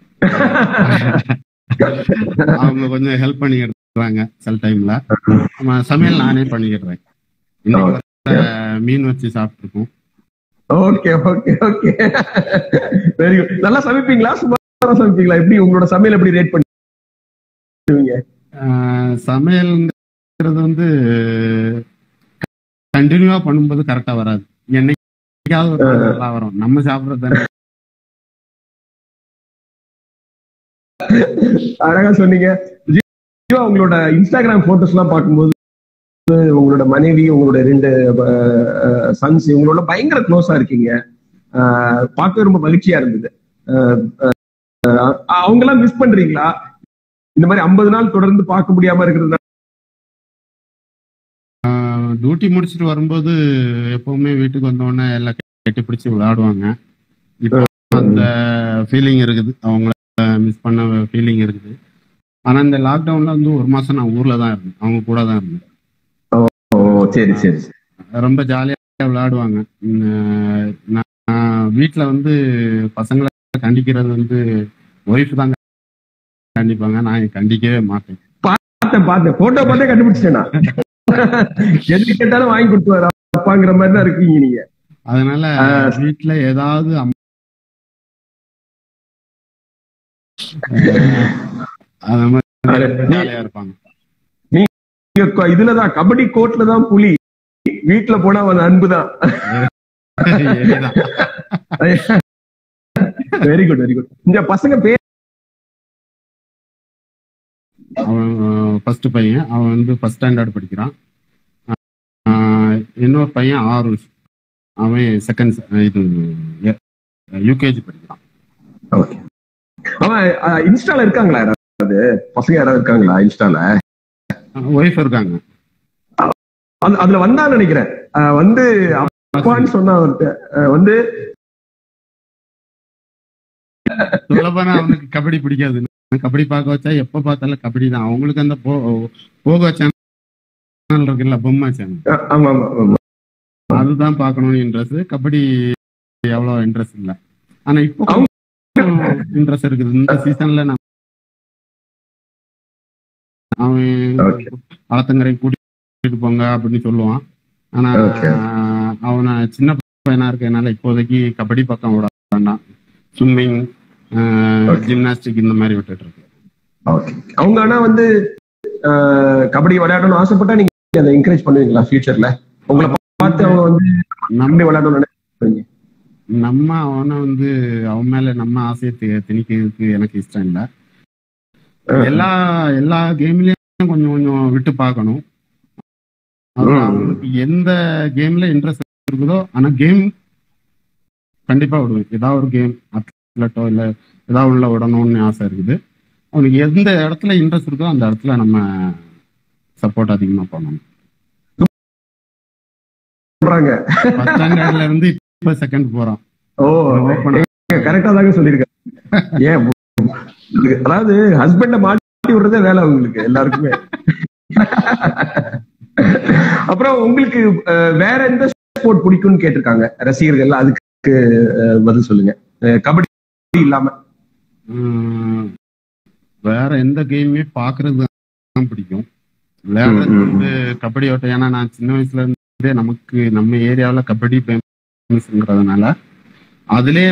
அவங்க கொஞ்சம் ஹெல்ப் பண்ணிக்கிடுறாங்க சில டைம்ல நம்ம சமையல் நானே பண்ணிக்கிடுறேன் இன்னைக்கு வந்து, மீன் வச்சு சாப்பிட்டுருக்கோம் okay okay okay very good நல்லா சமைப்பீங்களா சுமாரா சமைப்பீங்களா எப்படி உங்களோட சமையல் எப்படி ரேட் பண்ணுவீங்க ஆஹ் சமையல்ங்கிறது வந்து கண்டினியூவா பண்ணும்போது கரெக்டா வராது என்னைக்காவது ஒரு நாள் நல்லா வரும் நம்ம சாப்பிடுறது தானே அழகா சொன்னீங்க ஜீவா உங்களோட இன்ஸ்டாகிராம் போட்டோஸ் எல்லாம் பார்க்கும்போது உங்களோட மனைவி உங்களோட ரெண்டு சன்ஸ் இவங்களோட பயங்கர க்ளோஸா இருக்கீங்க அஹ், பார்க்கவே ரொம்ப மகிழ்ச்சியா இருந்தது அஹ், அஹ், அவங்க எல்லாம் மிஸ் பண்றீங்களா இந்த மாதிரி ஐம்பது நாள் தொடர்ந்து பார்க்க முடியாம இருக்கிறது டியூட்டி முடிச்சுட்டு வரும்போது எப்பவுமே வீட்டுக்கு வந்த உடனே எல்லாம் கட்டி பிடிச்சி விளையாடுவாங்க இப்போ அந்த ஃபீலிங் இருக்குது அவங்கள மிஸ் பண்ண ஃபீலிங் இருக்குது ஆனா இந்த லாக்டவுன்ல வந்து ஒரு மாசம் நான் ஊர்ல தான் இருந்தேன் அவங்க கூட தான் இருந்தேன் ஓ சரி சரி ரொம்ப ஜாலியா விளையாடுவாங்க உம், நான் வீட்ல வந்து பசங்களை கண்டிக்கிறது வந்து ஒய்ஃப் தான் கண்டிப்பாங்க நான் கண்டிக்கவே மாட்டேன் பார்த்தேன் பார்த்தேன் போட்டோ பார்த்தே கண்டுபிடிச்சேன் நான் எது கேட்டாலும் வாங்கி கொடுத்துவாரு அப்பாங்கிற மாதிரி தான் இருக்கீங்க நீங்க அதனால ஆ. வீட்ல ஏதாவது அம்- அஹ், அது மாதிரி ஜாலியா இருப்பாங்க நீங்க கொ- இதுலதான் கபடி கோர்ட்ல தான் புலி வீட்டுல போனா அவன் அன்புதான் இதுதான். வெரி குட் வெரி குட் இந்த பசங்க பேர் அவன் ஃபர்ஸ்ட் பையன் அவன் வந்து ஃபர்ஸ்ட் ஸ்டாண்டர்ட் படிக்கிறான் ஆஹ், இன்னொரு பையன் ஆறு அவன் செகண்ட் இது யூகேஜி படிக்கிறான் ஓகே அவன் அஹ், இன்ஸ்டால இருக்காங்களா யாராவது பசங்க யாராவது இருக்காங்களா இன்ஸ்டால ஒய்ஃப் இருக்காங்க அது- அதுல வந்தான்னு நினைக்கிறேன் அஹ், வந்து அப்பான்னு சொன்னா அவர்கிட்ட அஹ், வந்து சொல்லப்போனா அவனுக்கு கபடி பிடிக்காது நான் கபடி பார்க்க வச்சா எப்ப பார்த்தாலும் கபடி தான் அவங்களுக்கு அந்த போ போக சேனல் இருக்குல்ல பொம்மை சேனல் அஹ், ஆமா ஆமா ஆமா அதுதான் பார்க்கணும்னு இன்ட்ரெஸ்ட் கபடி எவ்வளவு இன்ட்ரெஸ்ட் இல்ல ஆனா இப்போ இன்ட்ரெஸ்ட் இருக்குது இந்த சீசன்ல நான் அவன் Okay. ஆத்தங்கரை கூட்டிட்டு போங்க அப்படின்னு சொல்லுவான் ஆனா Okay. அவனை சின்ன பையனா இருக்கனால இப்போதைக்கு கபடி பக்கம் விட வேண்டாம் ஸ்விம்மிங் Okay. ஜிம்னாஸ்டிக் இந்த மாதிரி விட்டுட்டு இருக்கு ஓகே அவங்க ஆனா வந்து அஹ், கபடி விளையாடணும்னு ஆசைப்பட்டா நீங்க அதை என்கரேஜ் பண்ணுவீங்களா ஃபியூச்சர்ல உங்களை பார்த்து அவங்க வந்து நம்ம கபடி விளையாடணும்னு நினைக்கிறீங்க நம்ம அவனை வந்து அவன் மேல நம்ம ஆசையை தி- திணிக்கிறதுக்கு எனக்கு இஷ்டம் இல்ல எல்லா எல்லா கேம்லயும் கொஞ்சம் கொஞ்சம் விட்டு பார்க்கணும் அப்புறம் ம். அவனுக்கு எந்த கேம்ல இன்ட்ரெஸ்ட் இருக்குதோ ஆனா கேம் கண்டிப்பா விடுவேன் ஏதாவது ஒரு கேம் அத்லட்டோ இல்ல ஏதாவது உள்ள விடணும்னு ஆசை இருக்குது அவனுக்கு எந்த இடத்துல இன்ட்ரெஸ்ட் இருக்கோ அந்த இடத்துல நம்ம சப்போர்ட் அதிகமா பண்ணணும் சொல்றாங்க ஃபர்ஸ்ட் ஸ்டாண்டர்ட்ல இருந்து இப்ப செகண்ட் போறான் ஓ ஓப்பன் கரெக்டா தாங்க சொல்லிருக்காங்க ஏன் உங்களுக்கு- அதாவது ஹஸ்பண்ட மாட்டி விடுறதே வேலை உங்களுக்கு எல்லாருக்குமே அப்புறம் உங்களுக்கு அஹ், வேற எந்த ஸ்போர்ட் பிடிக்கும்னு கேட்டிருக்காங்க ரசிகர்கள் அதுக்கு அஹ், பதில் சொல்லுங்க அஹ், கபடி இல்லாம உம், வேற எந்த கேமுமே பாக்குறது தான் பிடிக்கும் விளையாடுறது ம், ம், வந்து கபடி ஓட்டம் ஏன்னா நான் சின்ன வயசுல இருந்தே நமக்கு நம்ம ஏரியாவுல கபடி ஃபேமஸ்ங்கிறதுனால அதுலயே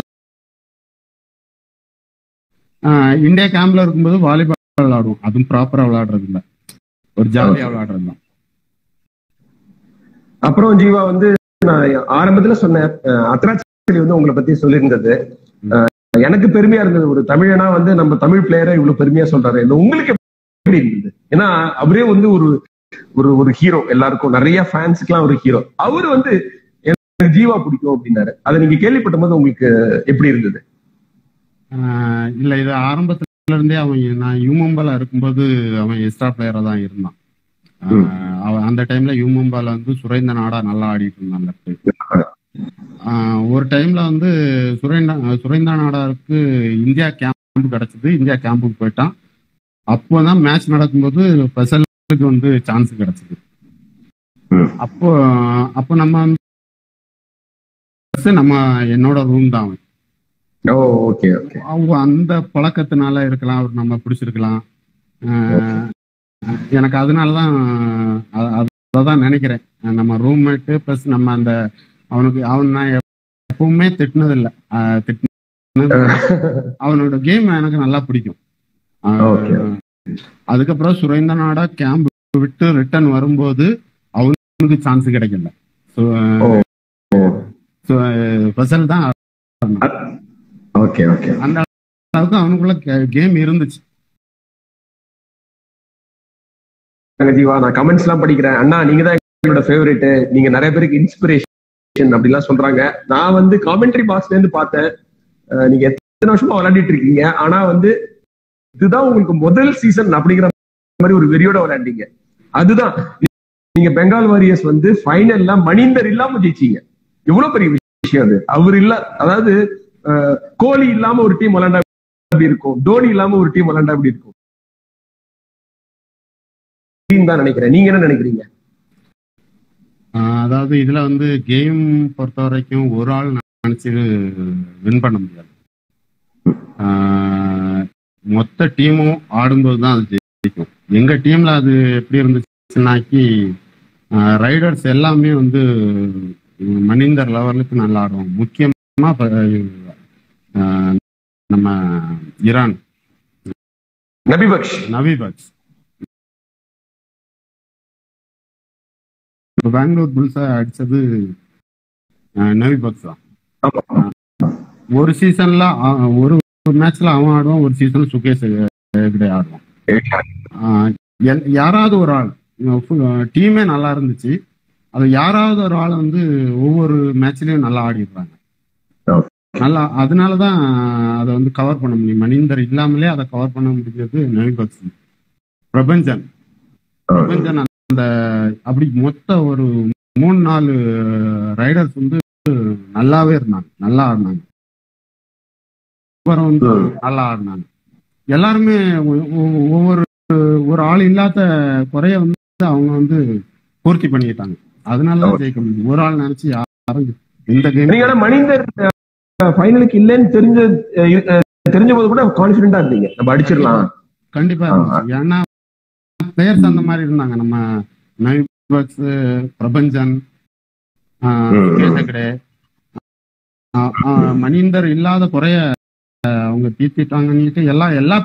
ஆஹ், இந்தியா கேம்ப்ல இருக்கும்போது வாலிபால் விளையாடுவோம் அதுவும் ப்ராப்பரா விளையாடுறது இல்ல ஒரு ஜாலியா விளையாடுறது தான் அப்புறம் ஜீவா வந்து நான் ஆரம்பத்துல சொன்னேன் அஹ், அத்ராச்சலி வந்து உங்களை பத்தி சொல்லியிருந்தது அஹ், எனக்கு பெருமையா இருந்தது ஒரு தமிழனா வந்து நம்ம தமிழ் பிளேயரை இவ்வளவு பெருமையா சொல்றாரு இந்த உங்களுக்கு எப்படி இருந்தது ஏன்னா அவரே வந்து ஒரு ஒரு ஒரு ஹீரோ எல்லாருக்கும் நிறைய ஃபேன்ஸுக்குலாம் ஒரு ஹீரோ அவரு வந்து எனக்கு ஜீவா பிடிக்கும் அப்படின்னாரு அதை நீங்க கேள்விப்பட்ட போது உங்களுக்கு எப்படி இருந்தது ஆஹ், இல்ல இது ஆரம்பத்துல இருந்தே அவன் நான் யூமம்பால இருக்கும்போது அவன் எக்ஸ்ட்ரா பிளேயரா தான் இருந்தான் ம். ஆஹ், அவன் அந்த டைம்ல யூமம்பால வந்து சுரேந்திர நாடா நல்லா ஆடிட்டு இருந்தான் லெஃப்ட் ஒரு டைம்ல வந்து சுரேந்தா சுரேந்தா நாடாருக்கு இந்தியா கேம்ப் கேம்ப் கிடைச்சது இந்தியா கேம்புக்கு போயிட்டான் அப்போதான் மேட்ச் நடக்கும்போது ஃபெசலுக்கு வந்து சான்ஸ் கிடைச்சது ம். அப்போ அப்போ நம்ம வந்து first நம்ம என்னோட ரூம் தான் அவன். ஓ ஓகே ஓகே அவங்க அந்த பழக்கத்தினால இருக்கலாம் அவர் நம்ம பிடிச்சிருக்கலாம் அஹ் எனக்கு அதனாலதான் அ- அதான் நினைக்கிறேன் நம்ம ரூம்மேட்டு ப்ளஸ் நம்ம அந்த அவனுக்கு அவன் நான் எப்பவுமே திட்டினது இல்லை திட்டினது அவனோட கேம் எனக்கு நல்லா பிடிக்கும் அஹ் Okay. அதுக்கப்புறம் சுரேந்திரநாடா கேம்ப் விட்டு ரிட்டர்ன் வரும்போது அவனுக்கு சான்ஸ் கிடைக்கல so oh oh so Fazel தான் ஓகே ஓகே அந்த அளவுக்கு அவனுக்குள்ள கேம் இருந்துச்சு ஜீவா நான் கமெண்ட்ஸ் எல்லாம் படிக்கிறேன் அண்ணா நீங்க தான் என்னோட ஃபேவரட் நீங்க நிறைய பேருக்கு இன்ஸ்பிரேஷன் அப்படிலாம் சொல்றாங்க நான் வந்து காமெண்ட்ரி பாக்ஸ்ல இருந்து பார்த்தேன் அஹ் நீங்க எத்தனை வருஷமா விளையாடிட்டு இருக்கீங்க ஆனா வந்து இதுதான் உங்களுக்கு முதல் சீசன் அப்படிங்கிற மாதிரி ஒரு வெறியோட விளையாண்டீங்க அதுதான் நீங்க பெங்கால் வாரியர்ஸ் வந்து ஃபைனல்ல மணிந்தர் இல்லாம ஜெயிச்சீங்க எவ்வளவு பெரிய விஷயம் அது அவர் இல்ல அதாவது அஹ், கோலி இல்லாம ஒரு டீம் விளையாண்டா எப்படி இருக்கும் தோனி இல்லாம ஒரு டீம் விளையாண்டா எப்படி இருக்கும் டீம் தான் நினைக்கிறேன் நீங்க என்ன நினைக்கிறீங்க ஆஹ் அதாவது இதுல வந்து கேம் பொறுத்த வரைக்கும் ஒரு ஆள் நினைச்சு வின் பண்ண முடியாது ஆஹ் மொத்த டீமும் ஆடும்போது தான் அது ஜெயிக்கும் எங்க டீம்ல அது எப்படி இருந்துச்சுன்னாக்கி ரைடர்ஸ் எல்லாமே வந்து உம், மணிந்தர் லெவலுக்கு நல்லா ஆடுவோம் முக்கியமா இப்ப, ஆஹ் நம்ம ஈரான் நபிபக்ஷ் நவிபக்ஸ் இப்ப பெங்களூர் புல்ஸை அடிச்சது அஹ், நவிபக்ஸ் தான் ஆமா. ஒரு சீசன்ல ஒரு மேட்ச்ல அவன் ஆடுவான் ஒரு சீசன்ல சுகேஷ் ஹெக்டே ஆடுவான் அஹ், எல்- யாராவது ஒரு ஆள் டீமே நல்லா இருந்துச்சு அது யாராவது ஒரு ஆள் வந்து ஒவ்வொரு மேட்ச்லயும் நல்லா ஆடிடுறாங்க Okay. நல்லா அதனாலதான் அதை வந்து கவர் பண்ண முடியும் மணிந்தர் இல்லாமலே அதை கவர் பண்ண முடிஞ்சது நவிபக்ஸ் பிரபஞ்சன் பிரபஞ்சன் அந்த அப்படி மொத்த ஒரு மூணு நாலு ரைடர்ஸ் வந்து நல்லாவே இருந்தாங்க நல்லா ஆடினாங்க அப்புறம் வந்து ம். நல்லா ஆடினாங்க எல்லாருமே ஒ- ஒ- ஒவ்வொரு ஒரு ஆள் இல்லாத குறைய வந்து அவங்க வந்து பூர்த்தி பண்ணிக்கிட்டாங்க அதனால தான் ஜெயிக்க முடியும் ஒரு ஆள் நினைச்சு யாரும் இந்த நீங்க கேம் ஆனா மணிந்தர் ஃபைனலுக்கு இல்லைன்னு தெரிஞ்ச அஹ், அஹ், தெரிஞ்ச போது கூட கான்பிடண்டா இருந்தீங்க நம்ம அடிச்சிடலாம் கண்டிப்பா இருந்துச்சு ஏன்னா பிளேயர்ஸ் அந்த மாதிரி இருந்தாங்க நம்ம நைபக்ஸ் பிரபஞ்சன் ஆஹ், ம். சுகேஷ் ஹெக்டே, ஆஹ், ஆஹ், மணிந்தர் இல்லாத குறைய ஆஹ், அவங்க தீர்த்திட்டாங்கன்னு எல்லா எல்லா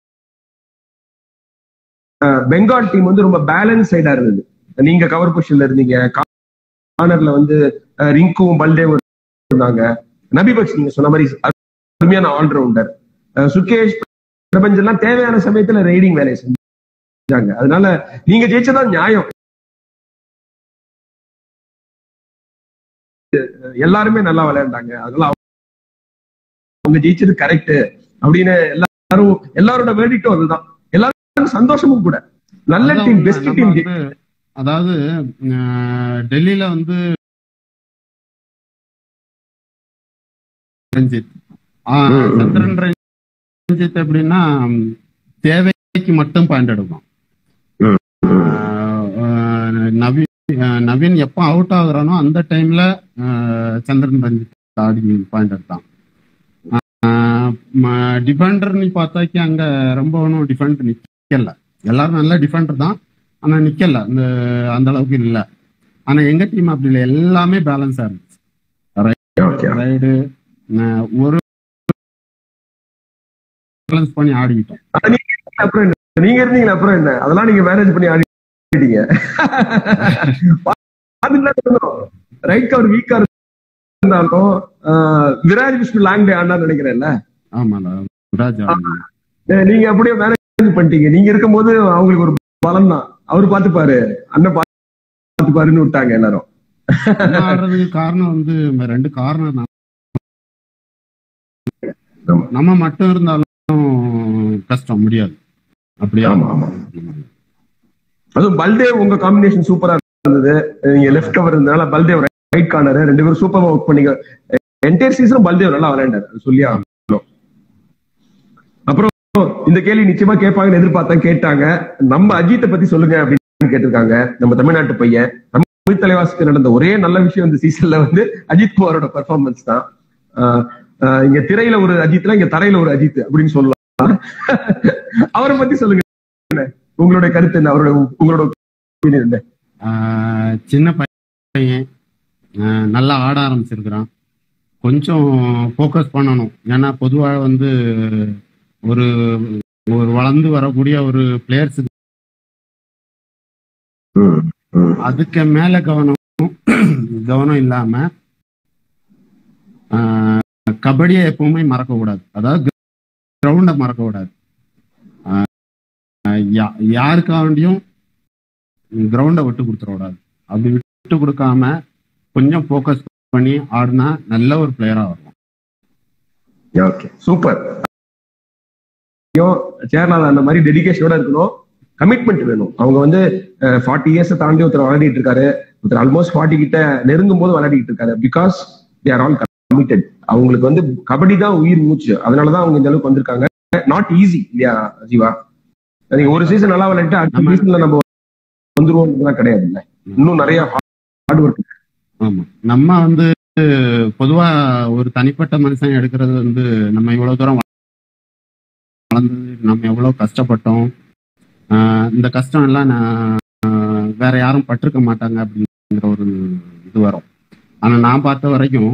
பெங்கால் டீம் வந்து ரொம்ப பேலன்ஸ் சைடா இருந்தது நீங்க கவர் பொசிஷன்ல இருந்தீங்க கார்னர்ல வந்து அஹ், ரிங்கும் பல்தேவும் இருந்தாங்க நபிபக்ஷ் நீங்க சொன்ன மாதிரி அருமையான ஆல்ரவுண்டர் சுகேஷ் பிரபஞ்சம் எல்லாம் தேவையான சமயத்துல ரைடிங் வேலையை செஞ்சாங்க அதனால நீங்க ஜெயிச்சதான் நியாயம் எல்லாருமே நல்லா விளையாண்டாங்க அதனால அவங்க ஜெயிச்சது கரெக்ட் அப்படின்னு எல்லாரும் எல்லாரோட வேடிட்டும் அதுதான் எல்லாரும் சந்தோஷமும் கூட நல்ல அதான் டீம் உண்மை. பெஸ்ட் நம்ம டீம் வந்து, அதாவது ஆஹ், டெல்லியில வந்து ரஞ்சித் ஆஹ், ம், ம், சந்திரன் ரஞ்சித் எப்படின்னா ம், தேவைக்கு மட்டும் பாயிண்ட் எடுக்கும் ம், ம். ஆஹ், ஆஹ், நவீன் ஆஹ், நவீன் எப்போ அவுட் ஆகுறானோ அந்த டைம்ல ஆஹ், சந்திரன் ரஞ்சித் ஆடி பாயிண்ட் எடுத்தான் டிஃபெண்டர் நீ பார்த்தாக்கி அங்க ரொம்ப ஒன்றும் டிஃபெண்ட் நிக்கல எல்லாரும் நல்ல டிஃபெண்டர் தான் ஆனா நிக்கல இந்த அந்த அளவுக்கு இல்ல ஆனா எங்க டீம் அப்படி இல்லை எல்லாமே பேலன்ஸா இருந்துச்சு Okay. ரைடு ஒரு பேலன்ஸ் பண்ணி ஆடிக்கிட்டோம் அப்புறம் என்ன நீங்க இருந்தீங்களா அப்புறம் என்ன அதெல்லாம் நீங்க மேனேஜ் பண்ணி ஆடிட்டீங்க ரைட் கவர் வீக்கா இருந்தாலும் ah, Viraj Vishnu long day ஆனா நினைக்கிறேன்ல ஆமாடா ராஜா அஹ், நீங்க அப்படியே மேனேஜ் பண்ணிட்டீங்க நீங்க இருக்கும்போது அவங்களுக்கு ஒரு பலம் தான் அவர் பாத்துப்பாரு அண்ணன் பாத்துப்பாருன்னு விட்டாங்க எல்லாரும் நம்ம ஆடுறதுக்கு காரணம் வந்து இந்த ரெண்டு காரணம் தான் ஆமா. நம்ம மட்டும் இருந்தாலும் கஷ்டம் முடியாது அப்படியா ஆமா, ஆமா. அதுவும் பல்தேவ் உங்க காம்பினேஷன் சூப்பரா இருந்தது நீங்க லெஃப்ட் கவர் இருந்தனால பல்தேவ் ரைட் கார்னர் ரெண்டு பேரும் சூப்பரா ஒர்க் பண்ணீங்க என்டையர் சீசன் பல்தேவ் நல்லா விளையாண்டாரு அது சொல்லியா ஆகணும். இந்த கேள்வி நிச்சயமா கேட்பாங்கன்னு எதிர்பார்த்தேன் கேட்டாங்க நம்ம அஜித்தை பத்தி சொல்லுங்க அப்படின்னு கேட்டிருக்காங்க நம்ம தமிழ்நாட்டு பையன் தமிழ் தலைவாசுக்கு நடந்த ஒரே நல்ல விஷயம் இந்த சீசன்ல வந்து அஜித் குமாரோட பெர்ஃபார்மன்ஸ் தான் ஆஹ் ஆஹ் இங்க திரையில ஒரு அஜித்ல இங்க தரையில ஒரு அஜித் அப்படின்னு சொல்லலாம் அவரை பத்தி சொல்லுங்க உங்களுடைய கருத்து என்ன அவரோட உங்களோட opinion என்ன ஆஹ் சின்ன பையன் ஆஹ் நல்லா ஆட ஆரம்பிச்சிருக்கிறான் கொஞ்சம் ஃபோக்கஸ் பண்ணணும் ஏன்னா பொதுவாக வந்து ஒரு ஒரு வளர்ந்து வரக்கூடிய ஒரு பிளேயர்ஸுக்கு அதுக்கு மேல கவனம் கவனம் இல்லாம ஆஹ், கபடியை எப்பவுமே மறக்க கூடாது அதாவது கிரவுண்டை மறக்க கூடாது ஆஹ், யா- யாருக்காண்டியும் கிரவுண்டை விட்டு கொடுத்துட கூடாது அப்படி விட்டு கொடுக்காம கொஞ்சம் ஃபோக்கஸ் பண்ணி ஆடினா நல்ல ஒரு பிளேயரா வரும் ஓகே சூப்பர் சேர்நாள் அந்த மாதிரி டெடிகேஷனோட இருக்கணும் கமிட்மெண்ட் வேணும் அவங்க வந்து ஃபார்ட்டி இயர்ஸ் தாண்டி ஒருத்தர் விளையாடிட்டு இருக்காரு ஒருத்தர் ஆல்மோஸ்ட் ஃபார்ட்டி கிட்ட நெருங்கும் போது விளையாடிட்டு இருக்காரு because they are all committed அவங்களுக்கு வந்து கபடி தான் உயிர் மூச்சு அதனாலதான் அவங்க இந்த அளவுக்கு வந்திருக்காங்க நாட் ஈஸி இல்லையா ஜீவா நீங்க ஒரு சீசன் நல்லா விளையாட்டு அடுத்த நம்ம- சீசன்ல நம்ம வந்துருவோம் கிடையாது இல்ல இன்னும் நிறைய ஹார்ட் ஒர்க் ஆமா நம்ம வந்து பொதுவா ஒரு தனிப்பட்ட மனுஷன் எடுக்கிறது வந்து நம்ம இவ்வளவு தூரம் வளர்ந்தது நம்ம எவ்வளவு கஷ்டப்பட்டோம் ஆஹ் இந்த கஷ்டம் எல்லாம் நான் ஆஹ் வேற யாரும் பட்டிருக்க மாட்டாங்க அப்படிங்கிற ஒரு இது வரும் ஆனா நான் பார்த்த வரைக்கும்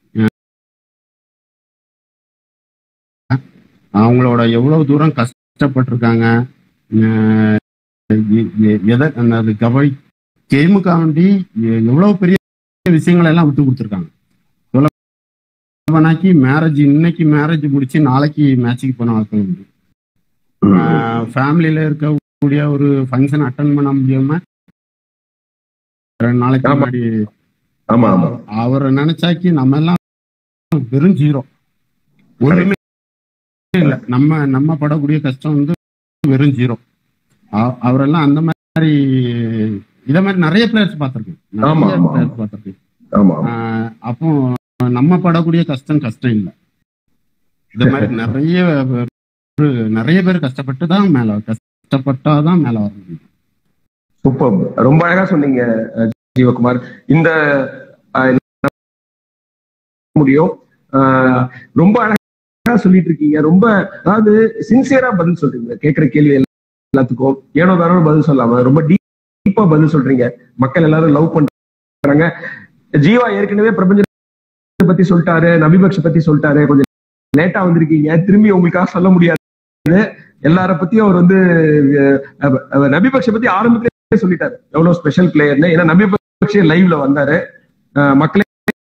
ஆஹ் அவங்களோட எவ்வளவு தூரம் கஷ்டப்பட்டிருக்காங்க ஆஹ் எ- எ- எதை அந்த கபடி கேமுக்காண்டி எ- எவ்வளவு பெரிய விஷயங்களை எல்லாம் விட்டு கொடுத்துருக்காங்க சொல்லப்போனாக்கி மேரேஜ் இன்னைக்கு மேரேஜ் முடிச்சு நாளைக்கு மேட்சுக்கு போன ஆட்கள் உண்டு ஃபேமிலியில இருக்கக்கூடிய ஒரு ஃபங்க்ஷன் அட்டன் பண்ண முடியாம ரெண்டு நாளைக்கு ஆமா. முன்னாடி ஆமா ஆமா அவரை நினைச்சாக்கி நம்ம எல்லாம் வெறும் ஜீரோ ஒண்ணுமே இல்ல நம்ம நம்ம படக்கூடிய கஷ்டம் வந்து வெறும் ஜீரோ அ- அவரெல்லாம் அந்த மாதிரி இத மாதிரி நிறைய பிளேயர்ஸ் பார்த்திருக்கேன் ஆமா, நிறைய ஆமா. பிளேயர்ஸ் பார்த்திருக்கேன் ஆமா ஆமா. ஆஹ் அப்போ நம்ம படக்கூடிய கஷ்டம் கஷ்டம் இல்லை இந்த மாதிரி நிறைய பேர் நிறைய பேர் கஷ்டப்பட்டு தான் மேல கஷ்டப்பட்டாதான் மேல வர முடியும் சூப்பர் ரொம்ப அழகா சொன்னீங்க அஹ், ஜீவகுமார் இந்த அஹ், முடியும் அஹ், ரொம்ப அழகா சொல்லிட்டு இருக்கீங்க ரொம்ப அதாவது சின்சியரா பதில் சொல்றீங்க கேட்கிற கேள்வி எல்லாத்துக்கும் ஏனோ தானோ பதில் சொல்லாம ரொம்ப டீப்பா பதில் சொல்றீங்க மக்கள் எல்லாரும் லவ் பண்றாங்க ஜீவா ஏற்கனவே பிரபஞ்சத்தை பத்தி சொல்லிட்டாரு நபிபக்ஷ பத்தி சொல்லிட்டாரு கொஞ்சம் லேட்டா வந்திருக்கீங்க திரும்பி உங்களுக்காக சொல்ல முடியாது எல்லார பத்தியும் அவர் வந்து அஹ், அஹ், நபிபக்ஷ பத்தி ஆரம்பத்திலே சொல்லிட்டாரு எவ்வளவு ஸ்பெஷல் பிளேயர்னு ஏன்னா நபிபக்ஷ லைவ்ல வந்தாரு அஹ், மக்களே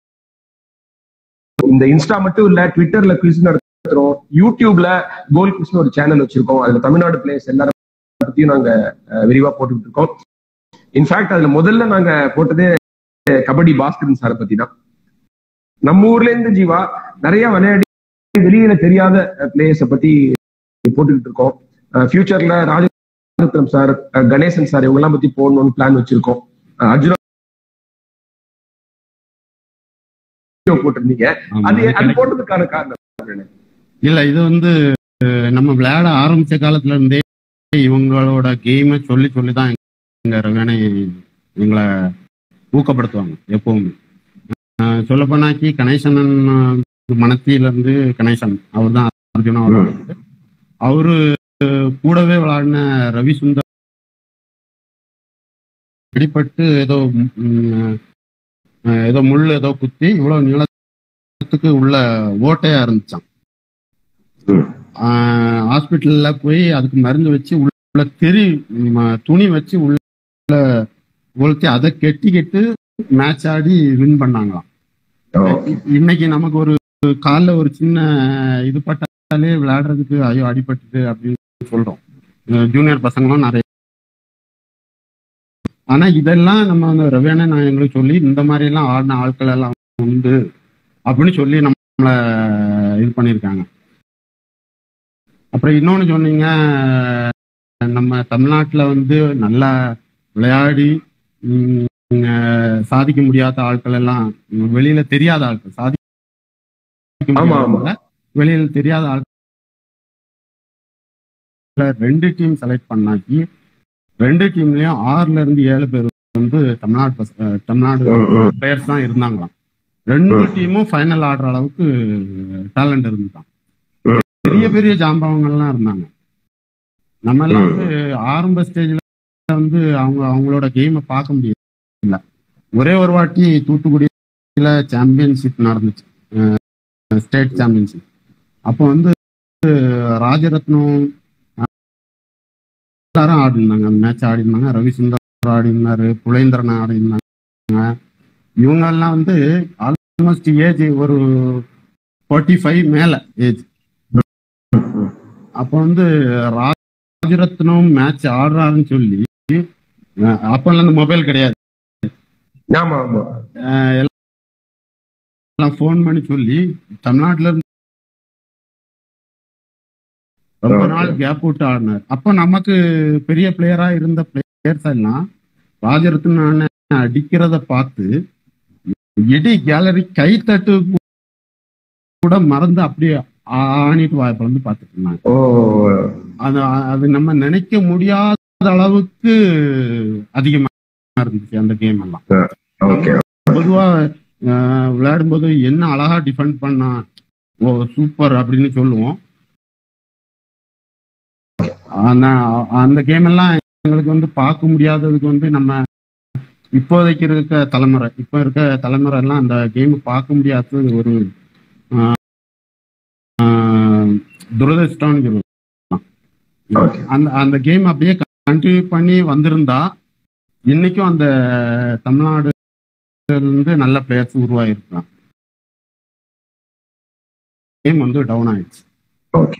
இந்த இன்ஸ்டா மட்டும் இல்ல ட்விட்டர்ல குவிஸ் நடத்துறோம் யூடியூப்ல கோல் குவிஸ்னு ஒரு சேனல் வச்சிருக்கோம் அதுல தமிழ்நாடு பிளேயர்ஸ் எல்லாரும் பத்தியும் நாங்க அஹ், விரிவா போட்டுக்கிட்டு இருக்கோம் இன்ஃபேக்ட் அதுல முதல்ல நாங்க போட்டதே கபடி பாஸ்கரன் சாரை பத்தி தான் நம்ம ஊர்ல இருந்து ஜீவா நிறைய விளையாடி வெளியில தெரியாத பிளேயர்ஸ பத்தி போட்டுக்கிட்டு இருக்கோம் ஃபியூச்சர்ல Rajaratnam sir ah, Ganesan sir இவங்க எல்லாம் பத்தி போடணும்னு பிளான் வச்சிருக்கோம் அஹ், அர்ஜுனா video போட்டிருந்தீங்க ஆமா, அது அது அது கிடைக்கும். போட்டதுக்கான காரணம் இல்ல இது வந்து அஹ், நம்ம விளையாட ஆரம்பிச்ச காலத்துல இருந்தே இவங்களோட கேமை சொல்லி சொல்லி தான் எங்க ரவேனை எங்களை ஊக்கப்படுத்துவாங்க எப்பவுமே சொல்ல போனாக்கி கணேசனன் மனத்தில இருந்து கணேசன் அவர் தான் அர்ஜுனா விளையாடுறது. அவரு அஹ், கூடவே விளையாடின ரவி சுந்தர் அடிபட்டு ஏதோ ம், அஹ், ஏதோ முள் ஏதோ குத்தி இவ்வளவு நீளத்துக்கு உள்ள ஓட்டையா இருந்துச்சான் ம். ஹாஸ்பிட்டல்ல போய் அதுக்கு மருந்து வச்சு உள்ள தெரி ம- துணி வச்சு உள்ள கொளுத்தி அதை கெட்டிக்கிட்டு மேட்ச் ஆடி வின் பண்ணாங்களாம் இ- இன்னைக்கு நமக்கு ஒரு கால்ல ஒரு சின்ன இது பட்டாலே விளையாடுறதுக்கு ஐயோ அடிபட்டுது அப்படின்னு சொல்றோம் ஜூனியர் பசங்களும் நிறைய ஆனா இதெல்லாம் நம்ம அந்த ரவியான நான் எங்களுக்கு சொல்லி இந்த மாதிரி எல்லாம் ஆடின ஆட்கள் எல்லாம் உண்டு அப்படின்னு சொல்லி நம்மள இது பண்ணியிருக்காங்க அப்புறம் இன்னொன்னு சொன்னீங்க நம்ம தமிழ்நாட்டுல வந்து நல்லா விளையாடி ம், அஹ், சாதிக்க முடியாத ஆட்கள் எல்லாம் வெளியில தெரியாத ஆட்கள் சாதிக்க ஆமா, ஆமா. முடியாதவங்க, வெளியில தெரியாத ஆட்கள் ரெண்டு டீம் செலக்ட் பண்ணாக்கி ரெண்டு டீம்லயும் ஆறுல இருந்து ஏழு பேர் வந்து தமிழ்நாடு பச- அஹ் தமிழ்நாடு ம், ம். பிளேயர்ஸ் தான் இருந்தாங்களாம் ரெண்டு டீமும் ஃபைனல் ஆடுற அளவுக்கு டேலண்ட் இருந்துதான் ம். பெரிய பெரிய ஜாம்பவங்கள்லாம் இருந்தாங்க நம்ம எல்லாம் ம். வந்து ஆரம்ப ஸ்டேஜ்ல வந்து அவங்க அவங்களோட கேமை பார்க்க முடியல ஒரே ஒரு வாட்டி தூத்துக்குடியில சாம்பியன்ஷிப் நடந்துச்சு ஸ்டேட் சாம்பியன்ஷிப் அப்போ வந்து ராஜரத்னம் அஹ், எல்லாரும் ஆடி இருந்தாங்க அந்த மேட்ச் ஆடி இருந்தாங்க ரவிசுந்தர் ஆடி இருந்தாரு புலேந்திரன் ஆடி இருந்தாங்க இவங்க எல்லாம் வந்து ஆல்மோஸ்ட் ஏஜ் ஒரு ஃபார்ட்டி ஃபைவ் மேல ஏஜ் அப்போ வந்து ராஜரத்னம் மேட்ச் ஆடுறாருன்னு சொல்லி அஹ், அப்பெல்லாம் இந்த மொபைல் கிடையாது ஆமா ஆமா அஹ், எல்லாம் ஃபோன் பண்ணி சொல்லி தமிழ்நாட்டுல இருந்து ரொம்ப நாள் கேப் விட்டு ஆடினார் அப்ப நமக்கு பெரிய பிளேயரா இருந்த பிளேயர்ஸ் எல்லாம் ராஜரத்ன அடிக்கிறத பார்த்து இடி கேலரி கைத்தட்டு கூட மறந்து அப்படியே ஆணிட்டு வாய்ப்பு வந்து பார்த்துட்டு இருந்தாங்க ஓ அது அது நம்ம நினைக்க முடியாத அளவுக்கு அதிகமா இருந்துச்சு அந்த கேம் எல்லாம் ஓகே பொதுவா அஹ், விளையாடும்போது என்ன அழகா டிஃபெண்ட் பண்ணா ஓ சூப்பர் அப்படின்னு சொல்லுவோம் ஆனா அந்த கேம் எல்லாம் எங்களுக்கு வந்து பார்க்க முடியாததுக்கு வந்து நம்ம இப்போதைக்கு இருக்க தலைமுறை இப்போ இருக்க தலைமுறை எல்லாம் அந்த கேம் பார்க்க முடியாதது ஒரு ஆஹ், ஆஹ், துரதிர்ஷ்டம்னு சொல்லலாம் ஓகே அந்த அந்த கேம் அப்படியே கண்டினியூ பண்ணி வந்திருந்தா இன்னைக்கும் அந்த தமிழ்நாடு இருந்து நல்ல பிளேயர்ஸ் உருவாகிருக்கலாம் கேம் வந்து டவுன் ஆயிடுச்சு ஓகே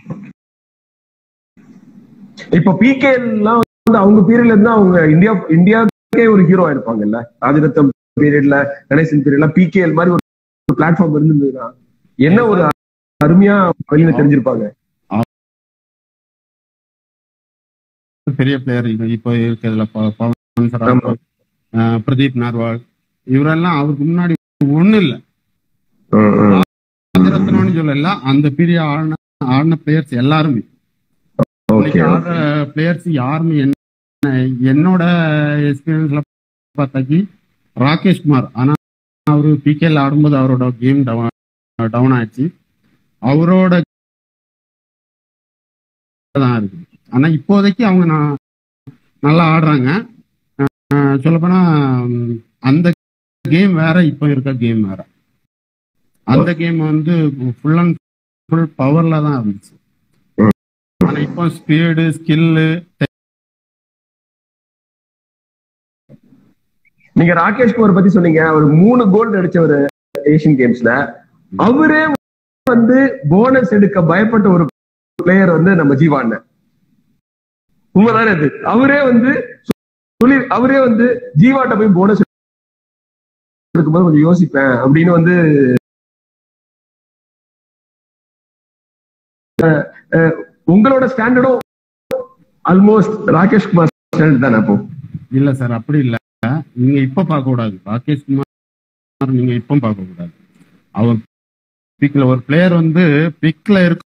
இப்போ பிகே எல்லாம் வந்து அவங்க பீரியட்ல இருந்து அவங்க இந்தியா இந்தியாவுக்கே ஒரு ஹீரோ ஆயிருப்பாங்கல்ல ராஜரத்னம் பீரியட்ல கணேசன் பீரியட்ல பிகேஎல் மாதிரி ஒரு பிளாட்ஃபார்ம் இருந்ததுன்னா என்ன ஒரு அருமையா வெளியில தெரிஞ்சிருப்பாங்க பெரிய பிளேயர் இப்போ இருக்கிறதுல ப- பவன் சரா, ஆமா. அஹ், பிரதீப் நர்வால் இவரெல்லாம் அவருக்கு முன்னாடி ஒண்ணு இல்ல ம், ம். ராஜரத்னம்னு சொல்லல அந்த பீரியட் ஆடின ஆடின பிளேயர்ஸ் எல்லாருமே இன்னைக்கு ஓகே ஆடுற பிளேயர்ஸ் யாருமே என்ன என்னோட எக்ஸ்பீரியன்ஸ்ல பார்த்தாக்கி ராகேஷ் குமார் ஆனா அவரு பிகேல ஆடும்போது அவரோட கேம் டவுன் ஆயிடுச்சு அவரோட தான் இருக்கு ஆனா இப்போதைக்கு அவங்க நான் நல்லா ஆடுறாங்க சொல்லப்போனா உம், அந்த கேம் வேற இப்போ இருக்க கேம் வேற அந்த கேம் வந்து ஃபுல் அண்ட் ஃபுல் பவர்ல தான் இருந்துச்சு ம். ஆனா இப்போ ஸ்பீடு ஸ்கில்லு நீங்க ராகேஷ் குமார் பத்தி சொன்னீங்க அவர் மூணு கோல் அடிச்சவர் ஏசியன் கேம்ஸ்ல அவரே வந்து போனஸ் எடுக்க பயப்பட்ட ஒரு பிளேயர் வந்து நம்ம ஜீவான் உண்மைதானே அது அவரே வந்து சொல்லி அவரே வந்து ஜீவாட்ட போய் போனஸ் எடுக்கும்போது கொஞ்சம் யோசிப்பேன் அப்படின்னு வந்து அஹ், அஹ், உங்களோட ஸ்டாண்டர்டும் ஆல்மோஸ்ட் ராகேஷ் குமார் ஸ்டாண்டர்ட் தானே அப்போ இல்ல சார் அப்படி இல்ல நீங்க இப்ப பார்க்க கூடாது ராகேஷ் குமார் நீங்க இப்ப பார்க்க கூடாது அவர் பிக்ல ஒரு பிளேயர் வந்து பிக்ல இருக்க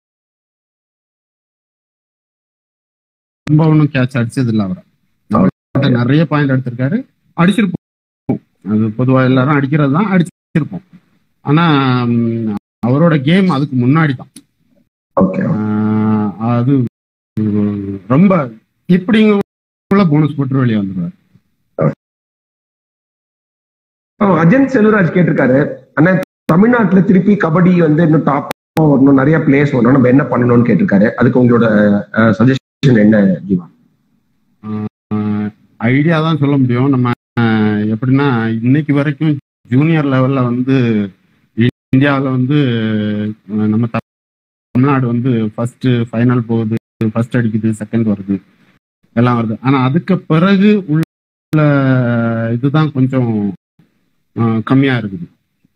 ரொம்ப ஒன்றும் கேட்ச் அடிச்சது இல்ல அவரை நம்மள்ட்ட நிறைய பாயிண்ட் எடுத்திருக்காரு அடிச்சிருப்போம் அது பொதுவா எல்லாரும் அடிக்கிறது தான் அடிச்சிருப்போம் ஆனா ம், அவரோட கேம் அதுக்கு முன்னாடி தான் ஓகே ஆஹ் அது உம், ரொம்ப இப்படிங்க போனஸ் போட்டு வெளியே வந்துருவாரு ஆமா, அஜன் செல்வராஜ் கேட்டிருக்காரு அண்ணா தமிழ்நாட்டுல திருப்பி கபடி வந்து இன்னும் டாப் வரணும் நிறைய பிளேஸ் வரணும் நம்ம என்ன பண்ணணும்னு கேட்டிருக்காரு அதுக்கு உங்களோட சஜஷன் என்ன ஜீவா ஐடியா தான் சொல்ல முடியும் நம்ம ஆஹ், எப்படின்னா இன்னைக்கு வரைக்கும் ஜூனியர் லெவல்ல வந்து இந்தியாவில் வந்து ஆஹ், நம்ம த- தமிழ்நாடு வந்து ஃபர்ஸ்ட் ஃபைனல் போகுது ஃபர்ஸ்ட் அடிக்குது செகண்ட் வருது எல்லாம் வருது ஆனா அதுக்கு பிறகு உள்ள இதுதான் கொஞ்சம் ஆஹ், கம்மியா இருக்குது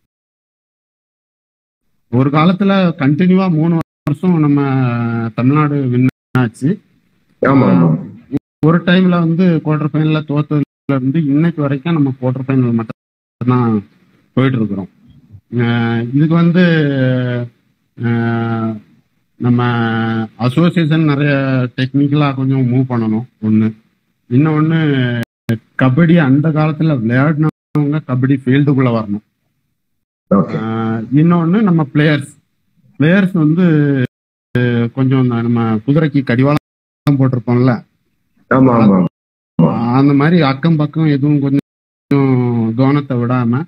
ஒரு காலத்துல கண்டினியூவா மூணு வருஷம் நம்ம தமிழ்நாடு வின் ஆச்சு ஆமா ஆமா ஒரு டைம்ல வந்து குவார்டர் ஃபைனல்ல தோத்ததுல இருந்து இன்னைக்கு வரைக்கும் நம்ம குவார்டர் ஃபைனல் மட்டும் தான் போயிட்டு இருக்கிறோம் அஹ் இதுக்கு வந்து அஹ் நம்ம அசோசியேஷன் நிறைய டெக்னிக்கலா கொஞ்சம் மூவ் பண்ணணும் ஒண்ணு இன்னொன்னு கபடி அந்த காலத்துல விளையாடினவங்க கபடி ஃபீல்டுக்குள்ள வரணும் ஓகே ஆஹ் இன்னொன்னு நம்ம பிளேயர்ஸ் பிளேயர்ஸ் வந்து அஹ், கொஞ்சம் இந்த நம்ம குதிரைக்கு கடிவாளம் போட்டிருப்போம்ல ஆமா ஆமா அந்த மாதிரி அக்கம் பக்கம் எதுவும் கொஞ்சம் கவனத்தை விடாம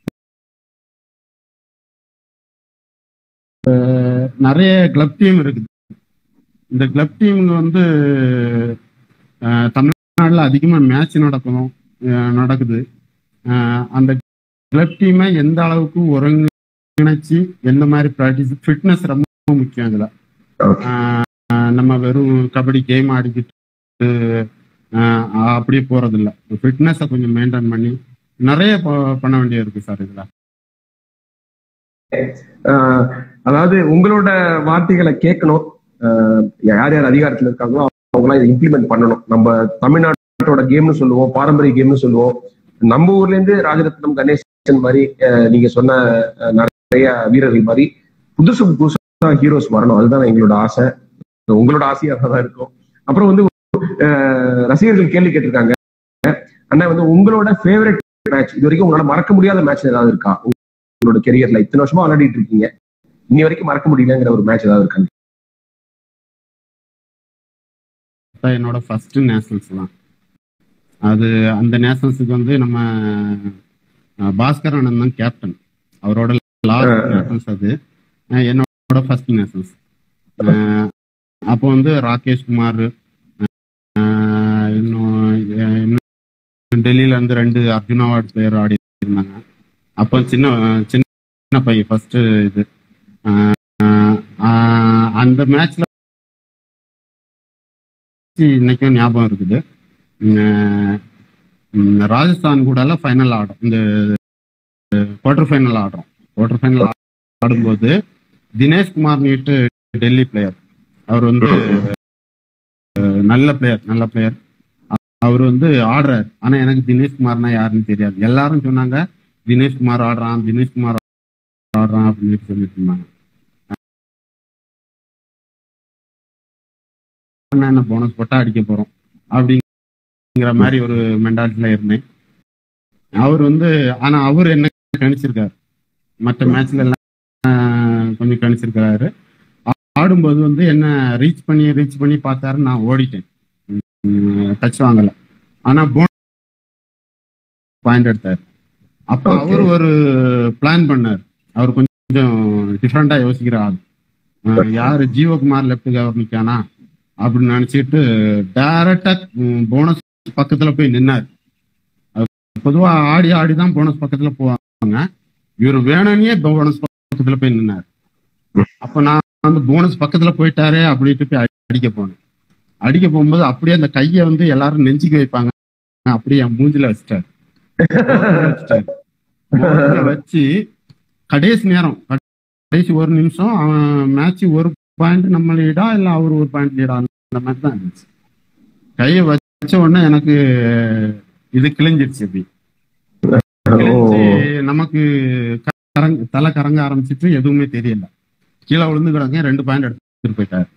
அஹ், நிறைய கிளப் டீம் இருக்குது இந்த கிளப் டீமுங்க வந்து அஹ், தமிழ்நாட்டுல அதிகமா மேட்ச் நடக்கணும் அஹ், நடக்குது அஹ், அந்த கிளப் டீமை எந்த அளவுக்கு ஒருங்கிணைச்சு எந்த மாதிரி ப்ராக்டிஸ் ஃபிட்னஸ் ரொம்ப முக்கியம் இதுல ஓகே ஆஹ் நம்ம வெறும் கபடி கேம் ஆடிக்கிட்டு ஆஹ் அப்படியே போறது இல்ல ஃபிட்னஸை கொஞ்சம் மெயின்டைன் பண்ணி நிறைய ப- பண்ண வேண்டியது இருக்கு சார் இதுல ஆஹ் அதாவது உங்களோட வார்த்தைகளை கேட்கணும் ஆஹ் யார் யார் அதிகாரத்துல இருக்காங்களோ அவங்களாம் இதை இம்ப்ளிமெண்ட் பண்ணணும் நம்ம தமிழ்நாட்டோட கேம்னு சொல்லுவோம் பாரம்பரிய கேம்னு சொல்லுவோம் நம்ம ஊர்ல இருந்து ராஜரத்னம் கணேசன் மாதிரி ஆஹ் நீங்க சொன்ன ஆஹ் நிறைய வீரர்கள் மாதிரி புதுசு புதுசா ஹீரோஸ் வரணும் அதுதான் எங்களோட ஆசை உங்களோட ஆசையாக தான் இருக்கும் அப்புறம் வந்து ஆஹ் ரசிகர்கள் கேள்வி கேட்டிருக்காங்க அண்ணா வந்து உங்களோட ஃபேவரட் மேட்ச் இது வரைக்கும் உங்களால மறக்க முடியாத மேட்ச் ஏதாவது இருக்கா உங்களோட கெரியர்ல இத்தனை வருஷமா விளையாடிட்டு இருக்கீங்க இன்னி வரைக்கும் மறக்க முடியலங்கிற ஒரு மேட்ச் ஏதாவது இருக்கா அதான் என்னோட ஃபர்ஸ்ட் நேஷனல்ஸ் தான் அது அந்த நேஷனல்ஸுக்கு வந்து நம்ம அஹ், பாஸ்கர் அண்ணன் தான் கேப்டன் அவரோட லாஸ்ட் நேஷனல்ஸ் அது அஹ், என்னோட ஃபர்ஸ்ட் நேஷனல்ஸ் அப்போ வந்து ராகேஷ் குமார் அஹ், இன்னும் அஹ், இன்னும் டெல்லியில இருந்து ரெண்டு அர்ஜுன் அவார்டு பிளேயர் ஆடி இருந்தாங்க அப்போ சின்ன சின்ன பையன் ஃபர்ஸ்ட் இது அஹ், அஹ், அந்த மேட்ச்ல இன்னைக்கும் ஞாபகம் இருக்குது உம், உம், ராஜஸ்தான் கூட ஃபைனல் ஆடும் இந்த குவார்டர் ஃபைனல் ஆடுறோம் குவார்டர் ஃபைனல் ஆடும்போது தினேஷ் குமார் நீட்டு டெல்லி பிளேயர் அவர் வந்து அஹ், நல்ல பிளேயர் நல்ல பிளேயர் அவர் வந்து ஆடுறாரு ஆனா எனக்கு தினேஷ் குமார்னா யாருன்னு தெரியாது எல்லாரும் சொன்னாங்க தினேஷ் குமார் ஆடுறான் தினேஷ் குமார் ஆடுறான் அப்படின்னு சொல்லிட்டு இருந்தாங்க நான் என்ன போனஸ் போட்டா அடிக்க போறோம் அப்படிங்கிற மாதிரி ஒரு மென்டாலிட்டில இருந்தேன் அவர் வந்து ஆனா அவர் என்ன கணிச்சிருக்காரு மற்ற மேட்ச்ல எல்லாம் ஆஹ், கொஞ்சம் கணிச்சிருக்காரு ஆ- ஆடும்போது வந்து என்ன ரீச் பண்ணி ரீச் பண்ணி பார்த்தாரு நான் ஓடிட்டேன் டச் வாங்கல ஆனா போன் பாயிண்ட் எடுத்தாரு அப்ப Okay. அவர் ஒரு பிளான் பண்ணார் அவர் கொஞ்சம் டிஃப்ரெண்டா யோசிக்கிற ஆள் ஆஹ், யாரு ஜீவகுமார் லெப்ட் கவர் நிக்கானா அப்படின்னு நினைச்சிட்டு டைரக்டா போனஸ் பக்கத்துல போய் நின்னாரு அது பொதுவா ஆடி ஆடி தான் போனஸ் பக்கத்துல போவாங்க இவர் வேணும்னே போனஸ் பக்கத்துல போய் நின்னாரு அப்ப நான் வந்து போனஸ் பக்கத்துல போயிட்டாரே அப்படின்ட்டு போய் அடி- அடிக்க போனேன் அடிக்க போகும்போது அப்படியே அந்த கையை வந்து எல்லாரும் நெஞ்சுக்கு வைப்பாங்க அப்படியே என் மூஞ்சில வச்சிட்டாரு வச்சிட்டாரு. முகத்துல வச்சு கடைசி நேரம் கடைசி ஒரு நிமிஷம் அவன் மேட்ச் ஒரு பாயிண்ட் நம்ம லீடா இல்ல அவர் ஒரு பாயிண்ட் லீடா அந்த மாதிரி தான் இருந்துச்சு கையை வச்ச உடனே எனக்கு இது கிழிஞ்சிருச்சு அப்படி கிழிஞ்சு நமக்கு கரங்க தலை கறங்க ஆரம்பிச்சிட்டு எதுவுமே தெரியல கீழே விழுந்து கிடங்க ரெண்டு பாயிண்ட் எடுத்துட்டு போயிட்டாரு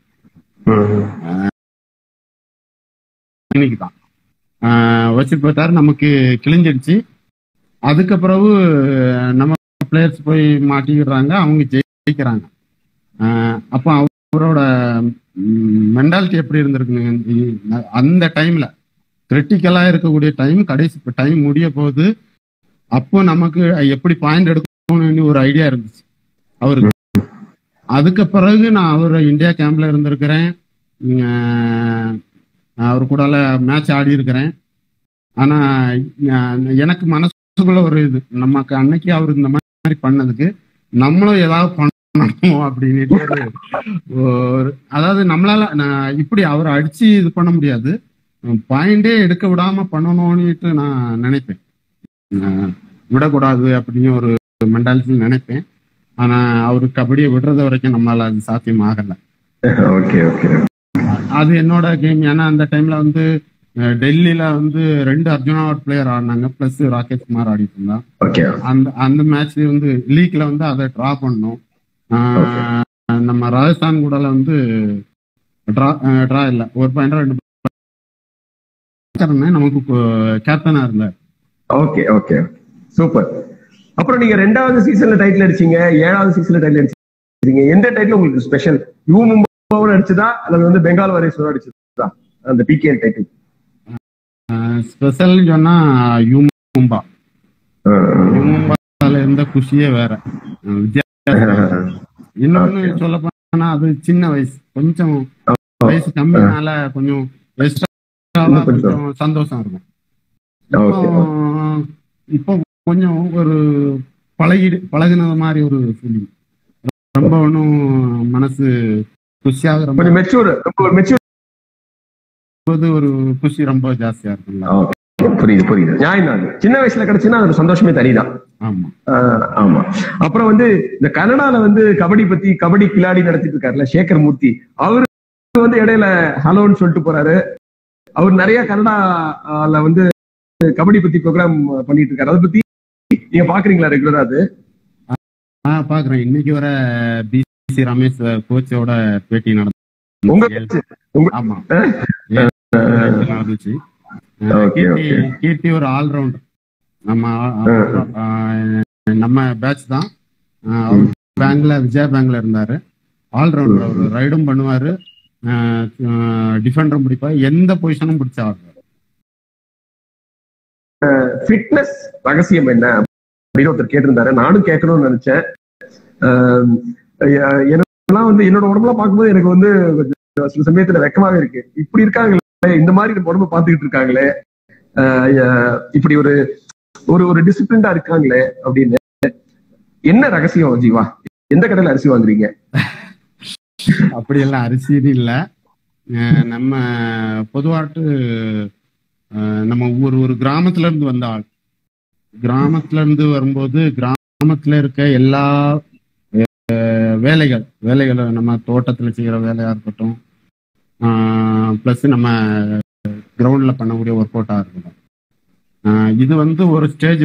இன்னைக்கு தான் வச்சுட்டு போயிட்டாரு நமக்கு கிழிஞ்சிடுச்சு அதுக்கு பிறகு நம்ம பிளேயர்ஸ் போய் மாட்டிக்கிறாங்க அவங்க ஜெயிக்கிறாங்க ஆஹ் அப்ப அவரோட மென்டாலிட்டி எப்படி இருந்திருக்குங்க அந்த டைம்ல கிரிட்டிக்கலா இருக்கக்கூடிய டைம் கடைசி டைம் முடிய போகுது அப்போ நமக்கு எப்படி பாயிண்ட் எடுக்கணும்னு ஒரு ஐடியா இருந்துச்சு அவருக்கு அதுக்கு பிறகு நான் அவர் இந்தியா கேம்ப்ல இருந்திருக்கிறேன் ஆஹ் அவர் கூட மேட்ச் ஆடி இருக்கிறேன் ஆனா ஆஹ் எனக்கு மனசுக்குள்ள ஒரு இது நமக்கு அன்னைக்கு அவர் இந்த மாதிரி பண்ணதுக்கு நம்மளும் ஏதாவது பண்ணணும் அப்படின்னு ஒரு அதாவது நம்மளால நான் இப்படி அவரை அடிச்சு இது பண்ண முடியாது பாயிண்டே எடுக்க விடாம பண்ணணும்னுட்டு நான் நினைப்பேன் ஆஹ் விடக்கூடாது அப்படின்னு ஒரு மென்டாலிட்டி நினைப்பேன் ஆனா அவரு கபடியை விடுறது வரைக்கும் நம்மளால அது சாத்தியம் ஆகல ஓகே ஓகே அது என்னோட கேம் ஏன்னா அந்த டைம்ல வந்து அஹ், டெல்லியில வந்து ரெண்டு அர்ஜுனா அவார்ட் பிளேயர் ஆடினாங்க பிளஸ் ராகேஷ் குமார் ஆடிட்டு இருந்தான் ஓகே அந்த அந்த மேட்ச் வந்து லீக்ல வந்து அதை டிரா பண்ணோம் ஆஹ், நம்ம ராஜஸ்தான் கூட வந்து ட்ரா ட்ரா இல்ல ஒரு பாயிண்ட் ரெண்டு point நமக்கு கேப்டனா இருந்தார் ஓகே ஓகே சூப்பர் அப்புறம் நீங்க ரெண்டாவது சீசன்ல டைட்டில் அடிச்சீங்க ஏழாவது சீசன்ல டைட்டில் அடிச்சீங்க எந்த டைட்டில் உங்களுக்கு ஸ்பெஷல் யூ மும்பாவோட அடிச்சதா அல்லது வந்து பெங்கால் வரைசோட அடிச்சதா அந்த பிகேஎல் டைட்டில் ஸ்பெஷல் சொன்னா யூமும்பா யூமும்பால இருந்த குஷியே வேற அஹ் வித்தியாசம் இன்னொன்னு Okay. சொல்ல போனா அது சின்ன வயசு கொஞ்சம் வயசு கம்மினால கொஞ்சம் எக்ஸ்ட்ரா இன்னும் கொஞ்சம். கொஞ்சம் சந்தோஷம் இருக்கும் ஓகே இப்போ இப்போ கொஞ்சம் ஒரு பழகிடு பழகுனது மாதிரி ஒரு ஃபீலிங் ரொம்ப ஒன்றும் மனசு குஷியாக ரொம்ப கொஞ்சம் மெச்சூர் ரொம்ப ஒரு மெச்சூர் போது ஒரு குஷி ரொம்ப ஜாஸ்தியா இருக்குல்ல புரியுது புரியுது நியாயம் தான் அது. சின்ன வயசுல கிடைச்சுன்னா அது சந்தோஷமே தனிதான் ஆமா ஆஹ் ஆமா அப்புறம் வந்து இந்த கனடால வந்து கபடி பத்தி கபடி கிளாடி நடத்திட்டு இருக்காருல்ல சேகர் மூர்த்தி அவரு வந்து இடையில ஹலோன்னு சொல்லிட்டு போறாரு அவர் நிறைய கனடால வந்து கபடி பத்தி ப்ரோக்ராம் பண்ணிட்டு இருக்காரு அதை பத்தி நீங்க பாக்குறீங்களா ரெகுலரா அது ஆ பாக்குறேன் இன்னைக்கு வர பிசி ரமேஷ் கோச்சோட பேட்டி உங்க நடந்து உங்க- ஆமா அஹ்? ஏழு பேட்டி நடந்துச்சு அஹ் Okay, கீர்த்தி okay. கீர்த்தி ஒரு ஆல்ரவுண்டர் நம்ம ஆ- நம்ம பேட்ச் தான் அஹ் அவர் பேங்க்ல விஜயா பேங்க்ல இருந்தாரு ஆல்ரவுண்டர் அவர் ரைடும் பண்ணுவாரு டிஃபெண்டரும் பிடிப்பாரு எந்த பொசிஷனும் பிடிச்சா ஆடுவாரு ஃபிட்னஸ் ரகசியம் என்ன அப்படின்னு ஒருத்தர் கேட்டிருந்தாரு நானும் கேட்கணும்னு நினைச்சேன் ஆஹ் எ- எனக்கெல்லாம் வந்து என்னோட உடம்புலாம் பார்க்கும்போது எனக்கு வந்து கொஞ்சம் சில சமயத்துல வெக்கமாவே இருக்கு இப்படி இருக்காங்களே இந்த மாதிரி நம்ம உடம்ப பார்த்துக்கிட்டு இருக்காங்களே ஆஹ் எ- இப்படி ஒரு ஒரு ஒரு டிசிப்ளின்டா இருக்காங்களே அப்படின்னு என்ன ரகசியம் ஜீவா எந்த கடையில அரிசி வாங்குறீங்க அப்படியெல்லாம் அரிசின்னு இல்ல அஹ் நம்ம பொதுவாட்டு அஹ் நம்ம ஒரு ஒரு கிராமத்துல இருந்து வந்த ஆள் கிராமத்துல இருந்து வரும்போது கிராமத்துல இருக்க எல்லா அஹ், வேலைகள் வேலைகளை நம்ம தோட்டத்துல செய்யற வேலையா இருக்கட்டும் ப்ளஸ் நம்ம கிரவுண்ட்ல பண்ணக்கூடிய ஒர்க் அவுட்டா இருக்கட்டும் அஹ், இது வந்து ஒரு ஸ்டேஜ்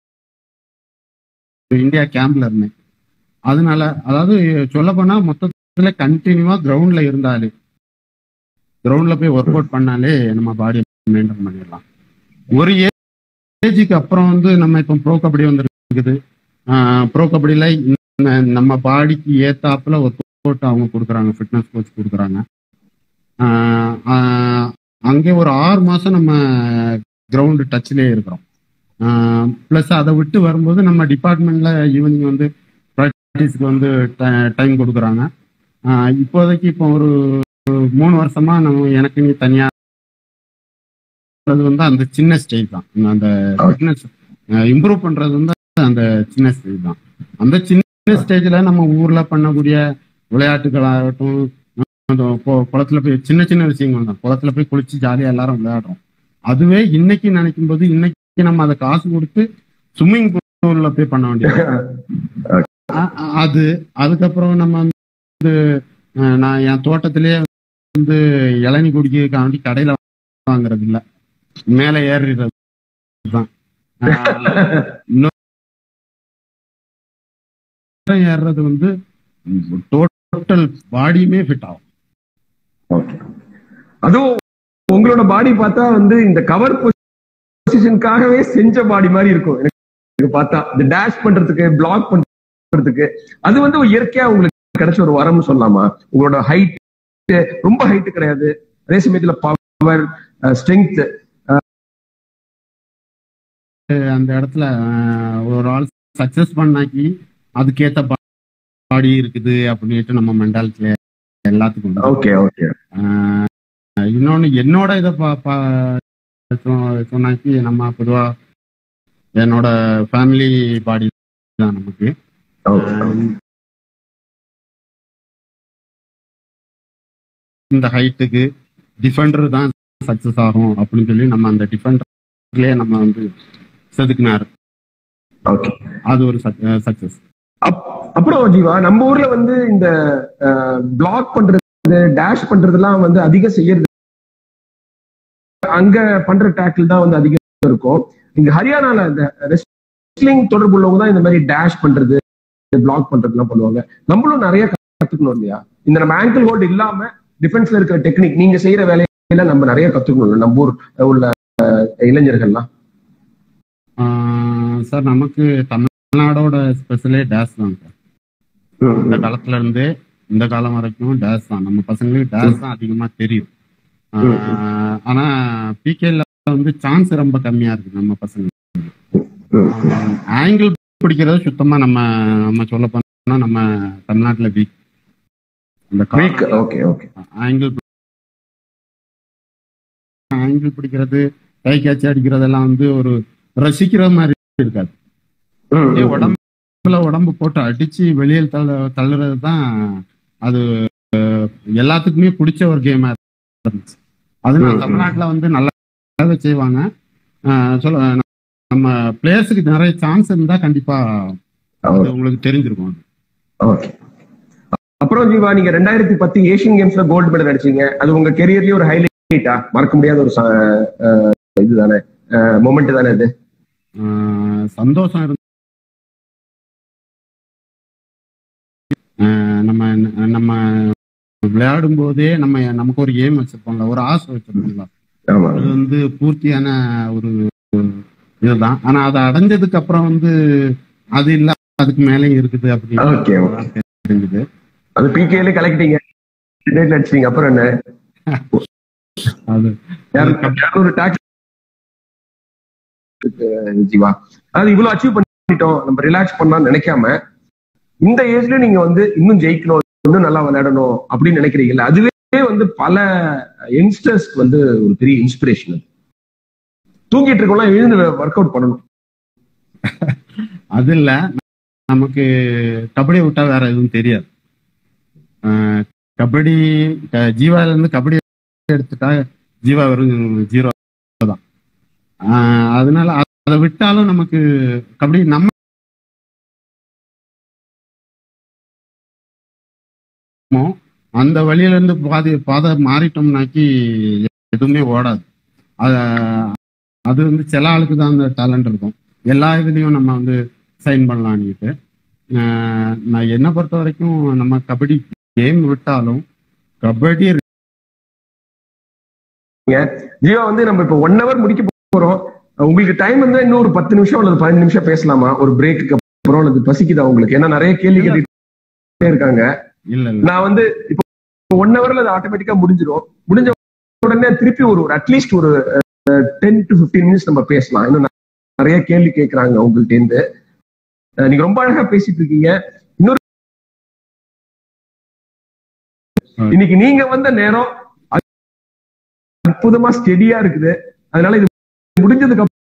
இந்தியா கேம்ப்ல இருந்தேன் அதனால அதாவது சொல்ல போனா மொத்தத்துல கண்டினியூவா கிரவுண்ட்ல இருந்தாலே கிரவுண்ட்ல போய் ஒர்க் அவுட் பண்ணாலே நம்ம பாடியை மெயின்டைன் பண்ணிடலாம் ஒரு ஏஜுக்கு அப்புறம் வந்து நம்ம இப்போ ப்ரோ கபடி வந்துருக்குது ப்ரோ கபடியில இந்த- நம்ம பாடிக்கு ஏத்தாப்புல ஒர்க் அவுட் அவங்க கொடுக்குறாங்க ஃபிட்னஸ் கோச் கொடுக்குறாங்க ஆஹ் ஆஹ் அங்கே ஒரு ஆறு மாசம் நம்ம கிரவுண்டு டச்லயே இருக்கிறோம் ப்ளஸ் அதை விட்டு வரும்போது நம்ம டிபார்ட்மெண்ட்ல ஈவினிங் வந்து ப்ராக்டிஸ்க்கு வந்து டைம் கொடுக்குறாங்க ஆஹ் இப்போதைக்கு இப்போ ஒரு மூணு வருஷமா நம்ம எனக்கு நீ தனியா அது வந்து அந்த சின்ன ஸ்டேஜ் தான் அந்த ஃபிட்னஸ் இம்ப்ரூவ் பண்றது வந்து அந்த சின்ன ஸ்டேஜ் தான் அந்த சின்ன ஸ்டேஜ்ல நம்ம ஊர்ல பண்ணக்கூடிய விளையாட்டுகளாகட்டும் அந்த கொ- குளத்துல போய் சின்ன சின்ன விஷயங்கள் தான் குளத்துல போய் குளிச்சு ஜாலியா எல்லாரும் விளையாடுறோம் அதுவே இன்னைக்கு நினைக்கும் போது இன்னைக்கு நம்ம அதை காசு கொடுத்து ஸ்விம்மிங் பூல்ல போய் பண்ண வேண்டியது அ- அ- அது அதுக்கப்புறம் நம்ம வந்து அஹ், நான் என் தோட்டத்திலேயே வந்து இளநி குடிக்கிறதுக்காண்டி கடையில வாங்குறது இல்ல மேல ஏறிடுறது தான் அஹ், இன்னொரு ஏறுறது வந்து டோட்டல் பாடியுமே ஃபிட் ஆகும் ஓகே அதுவும் உங்களோட பாடி பார்த்தா வந்து இந்த கவர் பொசிஷனுக்காகவே செஞ்ச பாடி மாதிரி இருக்கும் எனக்கு எனக்கு பார்த்தா இந்த டேஷ் பண்றதுக்கு பிளாக் பண்றதுக்கு அது வந்து ஒரு இயற்கையா உங்களுக்கு கிடைச்ச ஒரு வரம்னு சொல்லலாமா உங்களோட ஹைட் ரொம்ப ஹைட் கிடையாது அதே சமயத்துல பவர் ஸ்ட்ரென்த் அந்த இடத்துல அஹ், ஒரு ஆள் சக்சஸ் பண்ணாக்கி அதுக்கேத்த பாடி இருக்குது அப்படின்ட்டு நம்ம மென்டாலிட்டியில எல்லாத்துக்கும் உண்டு. ஓகே ஓகே ஆஹ் இன்னொன்னு என்னோட இதை பா- பா- சொ- சொன்னாக்கி நம்ம பொதுவா என்னோட ஃபேமிலி பாடி தான் நமக்கு ஓகே ஆஹ் இந்த ஹைட்டுக்கு டிஃபெண்டர் தான் சக்சஸ் ஆகும் அப்படின்னு சொல்லி நம்ம அந்த டிஃபெண்டர்லயே நம்ம வந்து செதுக்குனாரு ஓகே அது ஒரு சக்சஸ் அப்- அப்புறம் ஜீவா நம்ம ஊர்ல வந்து இந்த பிளாக் பண்றது டேஷ் பண்றதெல்லாம் வந்து அதிகம் செய்யறது அங்க பண்ற டேக்கிள் தான் வந்து அதிகம் இருக்கும் இங்க ஹரியானால இந்த ரெஸ்லிங் தொடர்பு உள்ளவங்க தான் இந்த மாதிரி டேஷ் பண்றது பிளாக் பண்றதுலாம் பண்ணுவாங்க நம்மளும் நிறைய கத்துக்கணும் இல்லையா இந்த நம்ம ஆங்கிள் ஹோல்ட் இல்லாம டிஃபென்ஸ்ல இருக்கிற டெக்னிக் நீங்க செய்யற வேலையில நம்ம நிறைய கத்துக்கணும் நம்ம ஊர் உள்ள அஹ், இளைஞர்கள்லாம் சார் நமக்கு தமிழ்நாடோட ஸ்பெஷலே டேஸ் தான் சார் இந்த காலத்துல இருந்தே இந்த காலம் வரைக்கும் டேஸ் தான் நம்ம பசங்களுக்கு டேஸ் தான் அதிகமா தெரியும் ஆஹ் ஆனா பிகேல வந்து சான்ஸ் ரொம்ப கம்மியா இருக்கு நம்ம பசங்க ஆங்கிள் பிடிக்கிறது சுத்தமா நம்ம நம்ம சொல்ல போனா நம்ம தமிழ்நாட்டுல வீக் இந்த week okay okay ankle ankle பிடிக்கிறது கை கேட்சி அடிக்கிறதெல்லாம் வந்து ஒரு ரசிக்கிற மாதிரி இருக்காது அப்படியே உடம்புல உடம்பு போட்டு அடிச்சு வெளியில் தள்ள தள்ளுறது தான் அது அஹ், எல்லாத்துக்குமே பிடிச்ச ஒரு கேமா இருந்துச்சு அது ம், நான் ம். தமிழ்நாட்டுல வந்து நல்லாவே செய்வாங்க அஹ், சொல்ல நம்ம பிளேயர்ஸுக்கு நிறைய சான்ஸ் இருந்தா கண்டிப்பா அது உங்களுக்கு தெரிஞ்சிருக்கும் அது. ஓகே அப்புறம் ஜீவா நீங்க ரெண்டாயிரத்தி பத்து ஏசியன் கேம்ஸ்ல கோல்டு மெடல் அடிச்சீங்க அது உங்க கெரியர்லயே ஒரு ஹைலைட்டா மறக்க முடியாத ஒரு ச- அஹ், இதுதானே மொமெண்ட் தானே இது அஹ், சந்தோஷம் இருந்து அஹ், நம்ம நம்ம விளையாடும் போதே நம்ம நமக்கு ஒரு ஏம் வச்சிருப்போம்ல ஒரு ஆசை வச்சிருப்போம்ல ஆமா அது வந்து பூர்த்தியான ஒரு இதுதான் ஆனா அதை அடைஞ்சதுக்கு அப்புறம் வந்து அது இல்ல அதுக்கு மேலே இருக்குது Okay, okay. அப்படின்னு தெரிஞ்சுது அது பிகேல கலக்கிட்டீங்க டேட்ல அடிச்சிட்டீங்க அப்புறம் என்ன அது ஒரு டாக்ஸ் ஜீவா அது இவ்வளவு அச்சீவ் பண்ணிட்டோம் நம்ம ரிலாக்ஸ் பண்ணலாம்னு நினைக்காம இந்த ஏஜ்ல நீங்க வந்து இன்னும் ஜெயிக்கணும் இன்னும் நல்லா விளையாடணும் அப்படின்னு நினைக்கிறீங்கல்ல அதுவே வந்து பல யங்ஸ்டர்ஸ்க்கு வந்து ஒரு பெரிய இன்ஸ்பிரேஷன் தூங்கிட்டு இருக்கவங்களாம் எழுந்து ஒர்க் அவுட் பண்ணணும் அது இல்ல நமக்கு கபடி விட்டா வேற எதுவும் தெரியாது அஹ் கபடி க- ஜீவால இருந்து கபடி எடுத்துட்டா ஜீவா வெறும் ஜீரோ தான் அஹ் அதனால அதை விட்டாலும் நமக்கு கபடி நம்ம அந்த வழியில இருந்து பாதி பாதை மாறிட்டோம்னாக்கி எதுவுமே ஓடாது அத அது வந்து சில ஆளுக்கு தான் அந்த டேலண்ட் இருக்கும் எல்லா இதுலயும் நம்ம வந்து சைன் பண்ணலான்னுட்டு ஆஹ் நான் என்ன பொறுத்த வரைக்கும் நம்ம கபடி கேம் விட்டாலும் கபடி ஜீவா வந்து நம்ம இப்ப ஒன் ஹவர் முடிக்க போறோம் உங்களுக்கு டைம் இருந்தா இன்னும் ஒரு பத்து நிமிஷம் அல்லது பதினஞ்சு நிமிஷம் பேசலாமா ஒரு பிரேக்கு அப்புறம் அல்லது பசிக்குதா உங்களுக்கு ஏன்னா நிறைய கேள்வி கேட்டுட்டே இருக்காங்க இல்ல இல்ல நான் வந்து இப்போ ஒன் ஹவர்ல அது ஆட்டோமேட்டிக்கா முடிஞ்சிடும் முடிஞ்ச உடனே திருப்பி ஒரு ஒரு அட்லீஸ்ட் ஒரு டென் டு 15 மினிட்ஸ் நம்ம பேசலாம் இன்னும் நிறைய கேள்வி கேட்கறாங்க உங்கள்ட்ட இருந்து அஹ் நீங்க ரொம்ப அழகா பேசிட்டு இருக்கீங்க இன்னொரு இன்னைக்கு நீங்க வந்த நேரம் அற்புதமா ஸ்டெடியா இருக்குது அதனால இது முடிஞ்சதுக்கு